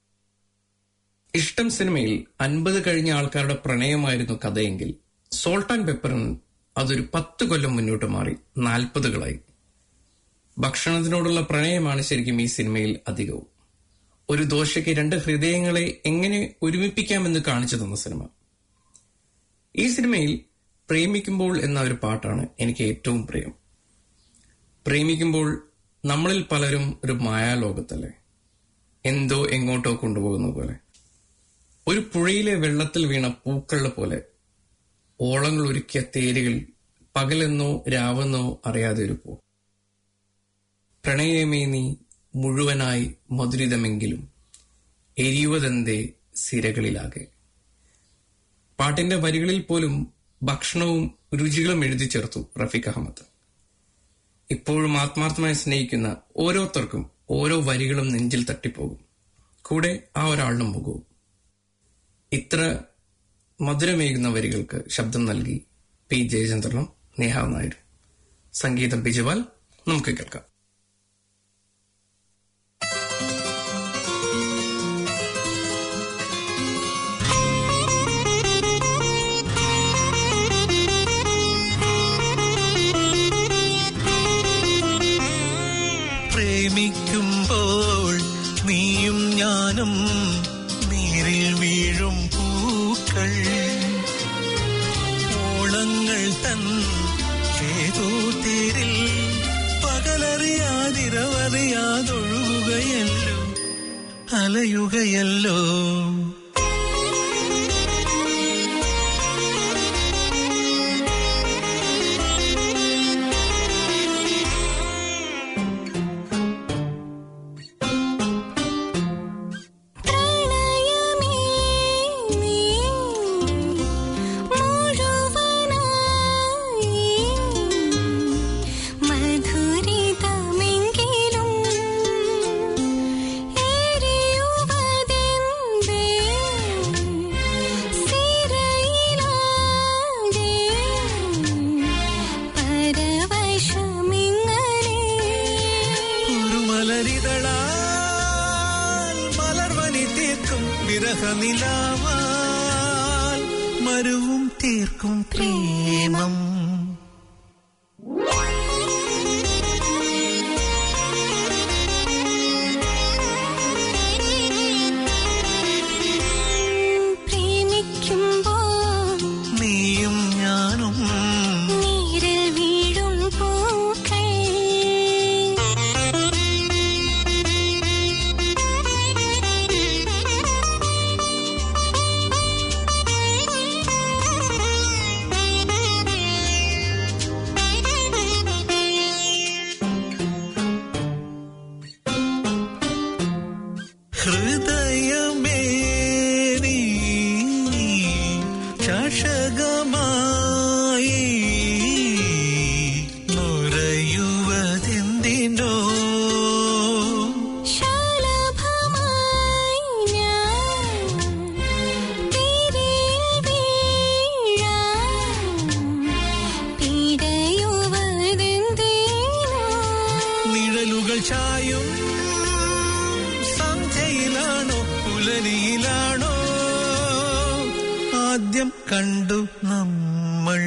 ഇഷ്ടം സിനിമയിൽ അൻപത് കഴിഞ്ഞ ആൾക്കാരുടെ പ്രണയമായിരുന്നു കഥയെങ്കിൽ സോൾട്ട് ആൻഡ് പെപ്പറിന് അതൊരു പത്ത് കൊല്ലം മുന്നോട്ട് മാറി നാൽപ്പതുകളായി ഭക്ഷണത്തിനോടുള്ള പ്രണയമാണ് ശരിക്കും ഈ സിനിമയിൽ അധികവും ഒരു ദോശയ്ക്ക് രണ്ട് ഹൃദയങ്ങളെ എങ്ങനെ ഒരുമിപ്പിക്കാമെന്ന് കാണിച്ചു തന്ന സിനിമ ഈ സിനിമയിൽ പ്രേമിക്കുമ്പോൾ എന്ന ഒരു പാട്ടാണ് എനിക്ക് ഏറ്റവും പ്രിയം പ്രേമിക്കുമ്പോൾ നമ്മളിൽ പലരും ഒരു മായാലോകത്തല്ലേ എന്തോ എങ്ങോട്ടോ കൊണ്ടുപോകുന്ന പോലെ ഒരു പുഴയിലെ വെള്ളത്തിൽ വീണ പൂക്കളുടെ പോലെ ഓളങ്ങൾ ഒരുക്കിയ തേരുകൾ പകലെന്നോ രാവെന്നോ അറിയാതെ ഒരു പോ പ്രണയമേ നീ മുഴുവനായി മധുരിതമെങ്കിലും എരിയുവതെന്തേ സിരകളിലാകെ പാട്ടിന്റെ വരികളിൽ പോലും ഭക്ഷണവും രുചികളും എഴുതി ചേർത്തു റഫീഖ് അഹമ്മദ് ഇപ്പോഴും ആത്മാർത്ഥമായി സ്നേഹിക്കുന്ന ഓരോരുത്തർക്കും ഓരോ വരികളും നെഞ്ചിൽ തട്ടിപ്പോകും കൂടെ ആ ഒരാളുടെ മുഖവും ഇത്ര മധുരമേകുന്ന വരികൾക്ക് ശബ്ദം നൽകി പി ജയചന്ദ്രനും നേഹ നായർ സംഗീതം ബിജുവാൽ നമുക്ക് കേൾക്കാം പ്രേമിക്കുമ്പോൾ നീയും ഞാനും നീരിൽ വീഴും പൂക്കൾ ഓളങ്ങൾ തൻ ഏതോ തേരിൽ പകലറിയാതിരവറിയാതൊഴുകുകയല്ലോ അലയുകയല്ലോ പ്രണയമേ നീ മുഴുവനായി മധുരിതമെങ്കിലും എരിയുവതെന്തേ വിരഹനിലാവാൽ മരുവും തീർക്കും പ്രേമം പ്രേമിക്കുമ്പോൾ നീയും ഞാനും നീരിൽ വീഴും പൂക്കൾ ഹൃദയമേ നീ ചഷകമായി നുരയുവതെന്തിനോ ശലഭമായി ഞാൻ തിരിയിൽ വീഴാൻ പിടയുവതെന്തിനോ നിഴലുകൾ ചായും സന്ധ്യയിലാണോ പുലരിയിലാണോ ആദ്യം കണ്ടു നമ്മൾ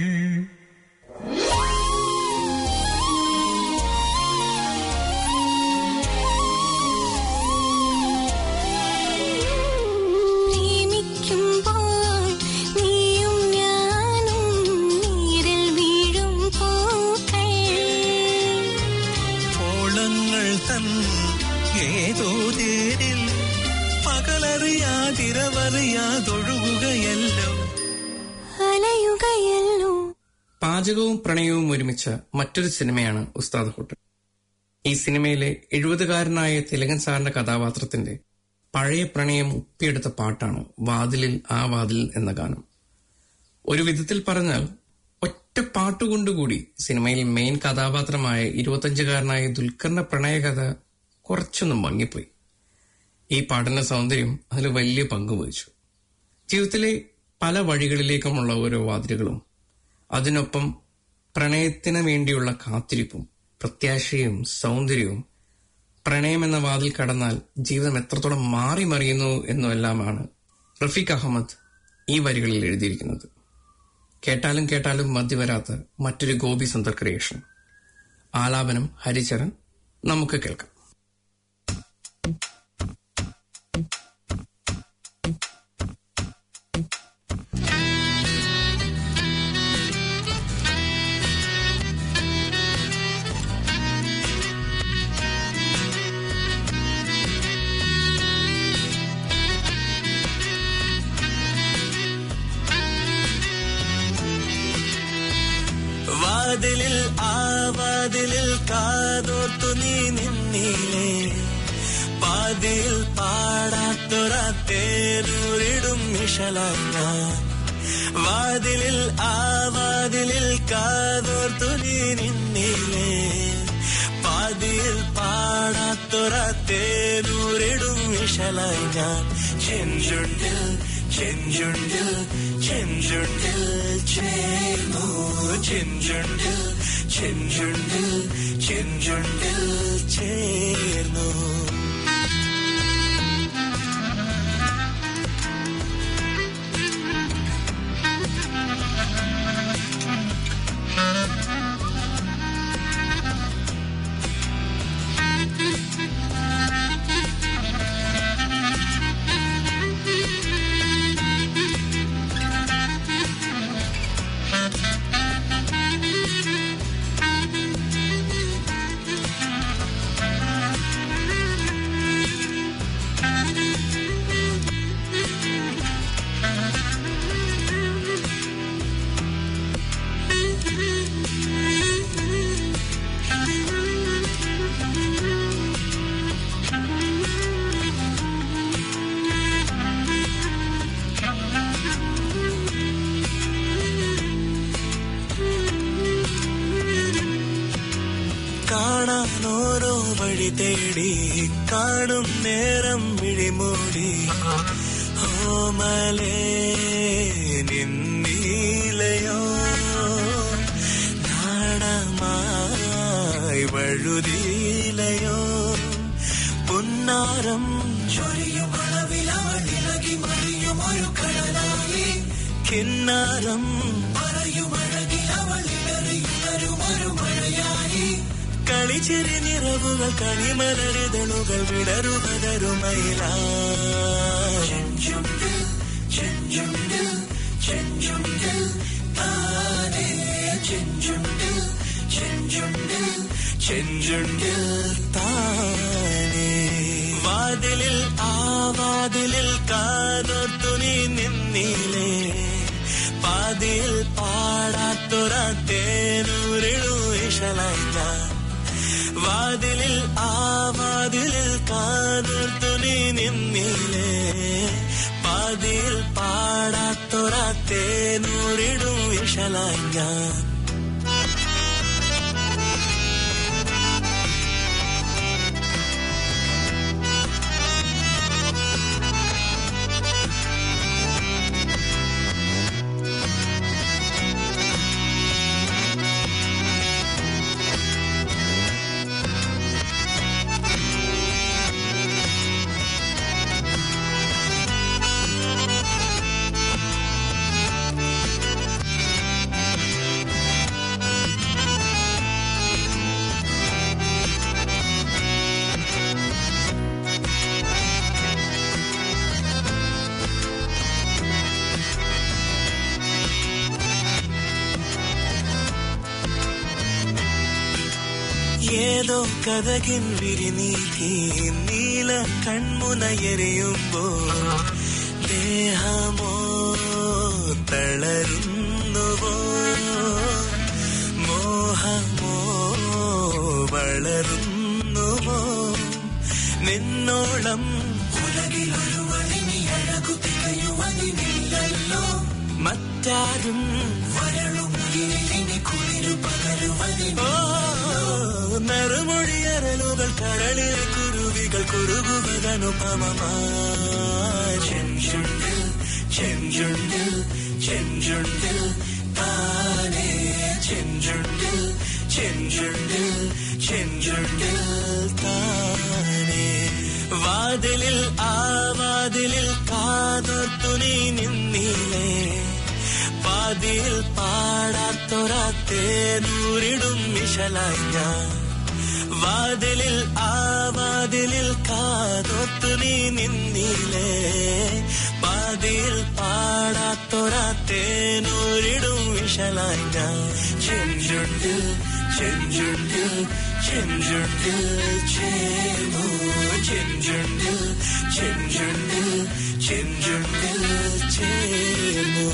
പ്രേമിക്കുമ്പോൾ നീയും ഞാനും നീരിൽ വീഴും പൂക്കൾ ഓളങ്ങൾ തൻ ഏതോ തേരിൽ പകലറിയാതിരവറിയാതൊഴുകുകയല്ലോ അലയുകയല്ലോ പാചകവും പ്രണയവും ഒരുമിച്ച മറ്റൊരു സിനിമയാണ് ഉസ്താദ് ഹോട്ടൽ ഈ സിനിമയിലെ എഴുപതുകാരനായ തിലകൻ സാറിന്റെ കഥാപാത്രത്തിന്റെ പഴയ പ്രണയം ഉപ്പിയെടുത്ത പാട്ടാണ് വാതിലിൽ ആ വാതിലിൽ എന്ന ഗാനം ഒരു വിധത്തിൽ പറഞ്ഞാൽ ഒറ്റ പാട്ടുകൊണ്ടുകൂടി സിനിമയിൽ മെയിൻ കഥാപാത്രമായ ഇരുപത്തഞ്ചുകാരനായ ദുൽഖറിന്റെ പ്രണയകഥ കുറച്ചൊന്നും മങ്ങിപ്പോയി ഈ പാട്ടിന്റെ സൗന്ദര്യം അതിൽ വലിയ പങ്ക് വഹിച്ചു ജീവിതത്തിലെ പല വഴികളിലേക്കുമുള്ള ഓരോ വാതിലുകളും അതിനൊപ്പം പ്രണയത്തിന് വേണ്ടിയുള്ള കാത്തിരിപ്പും പ്രത്യാശയും സൗന്ദര്യവും പ്രണയം എന്ന വാതിൽ കടന്നാൽ ജീവിതം എത്രത്തോളം മാറി മറിയുന്നു എന്നുമെല്ലാമാണ് റഫീഖ് അഹമ്മദ് ഈ വരികളിൽ എഴുതിയിരിക്കുന്നത് കേട്ടാലും കേട്ടാലും മതി വരാത്ത മറ്റൊരു ഗോപി സുന്ദർ ക്രിയേഷൻ ആലാപനം ഹരിചരൺ നമുക്ക് കേൾക്കാം വാതിലിൽ ആ വാതിലിൽ കാതോർത്തു നീ നിന്നില്ലേ പാതിയിൽ പാടാത്തൊര തേരൂരിടും മിഷലാങ്ങ വാതിലിൽ ആ വാതിലിൽ കാതോർത്തു നീ നിന്നില്ലേ പാതിയിൽ പാടാത്തൊര തേരൂരിടും മിഷലായി ഞാൻ ചെഞ്ചുണ്ടിൽ ചെഞ്ചുണ്ടിൽ ചെഞ്ചുണ്ടിൽ ചേർന്നു ചെഞ്ചുണ്ടിൽ ചെഞ്ചുണ്ടിൽ ചെഞ്ചുണ്ടിൽ ചേർന്നു കാണാൻ ഓരോ വഴി തേടി കാണും നേരം വിഴിമൂടി ഓമലേ നിന്നീലയോ നാണമായി വഴുതിയിലയോ പുന്നാരം ചൊരിയും അളവിലവളിൽ ഒഴുകി മറിയുമൊരു കടലായി കിന്നാരം പറയുമഴകി അവൾ ഇടറിയുണരുമൊരു മഴയായി കളിച്ചിരി നിറവുകൾ കണിമലരുതളുകൾ വിടരുപതരുമയിലാ ചെഞ്ചുണ്ടിൽ ചെഞ്ചുണ്ടിൽ ചെഞ്ചുണ്ടിൽ താനേ ചെഞ്ചുണ്ടിൽ ചെഞ്ചുണ്ടിൽ ചെഞ്ചുണ്ടിൽ താനേ വാതിലിൽ ആ വാതിലിൽ കാതോർത്തു നീ നിന്നിലേ പാതിയിൽ പാടാത്തൊര തേനൂരിടു ഇഷലായി ഞാൻ വാതിലിൽ ആ വാതിലിൽ കാതോർത്തു നീ നിന്നിലേ പാതിയിൽ പാടാത്തൊര തേനൂരിടും ഇഷലായി ഞാൻ ഏതോ കഥകിൻ വിരിനീതി നീല കൺമുനയെറിയുമ്പോ ദേഹമോ തളരുന്നുവോ മോഹമോ വളരുന്നുവോ നിന്നോളം ഉലകിലൊരുവളിനി അഴകു തികയുവനില്ലല്ലോ മറ്റാരും വരളും ഇനി കുളിരു പകരുവനില്ലോ നറുമൊഴിയരലുകൾ കടലിലെ കുരുവികൾ കുറുകുവതനുപമമായി ചെഞ്ചുണ്ടിൽ ചെഞ്ചുണ്ടിൽ ചെഞ്ചുണ്ടിൽ താനേ ചെഞ്ചുണ്ടിൽ ചെഞ്ചുണ്ടിൽ ചെഞ്ചുണ്ടിൽ താനേ വാതിലിൽ ആ വാതിലിൽ കാതോർത്തു നീ നിന്നിലേ പാതിയിൽ പാടാത്തൊരാത്തേനൂരിടും മിഷലായി ഞാൻ വാതിലിൽ ആ വാതിലിൽ കാതോത്തു നീ നിന്നിലേ പാതിയിൽ പാടാത്തൊരാത്തേനൂരിടും വിഷലായി ഞാൻ ചെഞ്ചുണ്ടിൽ ചെഞ്ചുണ്ടിൽ ചെഞ്ചുണ്ടിൽ ചേമോ ചെഞ്ചുണ്ടിൽ ചെഞ്ചുണ്ടിൽ ചെഞ്ചുണ്ടിൽ ചേമോ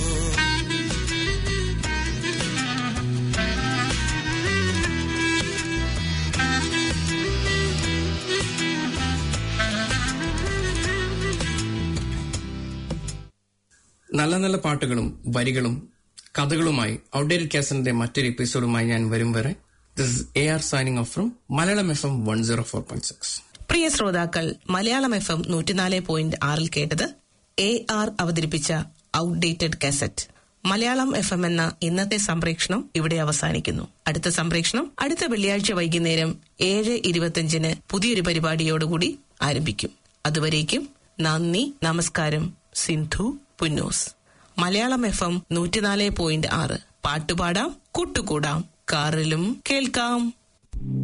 നല്ല നല്ല പാട്ടുകളും വരികളും കഥകളുമായി ഔട്ട്ഡേറ്റഡ് കാസറ്റിന്റെ മറ്റൊരു എപ്പിസോഡുമായി ഞാൻ വരും വരെ this A R signing off from Malayalam F M one zero four point six പ്രിയ ശ്രോതാക്കൾ മലയാളം എഫ് എം നൂറ്റിനാല് പോയിന്റ് ആറിൽ കേട്ടത് എ ആർ അവതരിപ്പിച്ച outdated cassette Malayalam F M എന്ന ഇന്നത്തെ സംപ്രേഷണം ഇവിടെ അവസാനിക്കുന്നു അടുത്ത സംപ്രേഷണം അടുത്ത വെള്ളിയാഴ്ച വൈകുന്നേരം ഏഴ് ഇരുപത്തിയഞ്ചിന് പുതിയൊരു പരിപാടിയോടുകൂടി ആരംഭിക്കും അതുവരേക്കും നന്ദി നമസ്കാരം സിന്ധു പുന്നൂസ് മലയാളം എഫ് എം നൂറ്റിനാല് പോയിന്റ് ആറ് പാട്ടുപാടാം കൂട്ടുകൂടാം കാറിലും കേൾക്കാം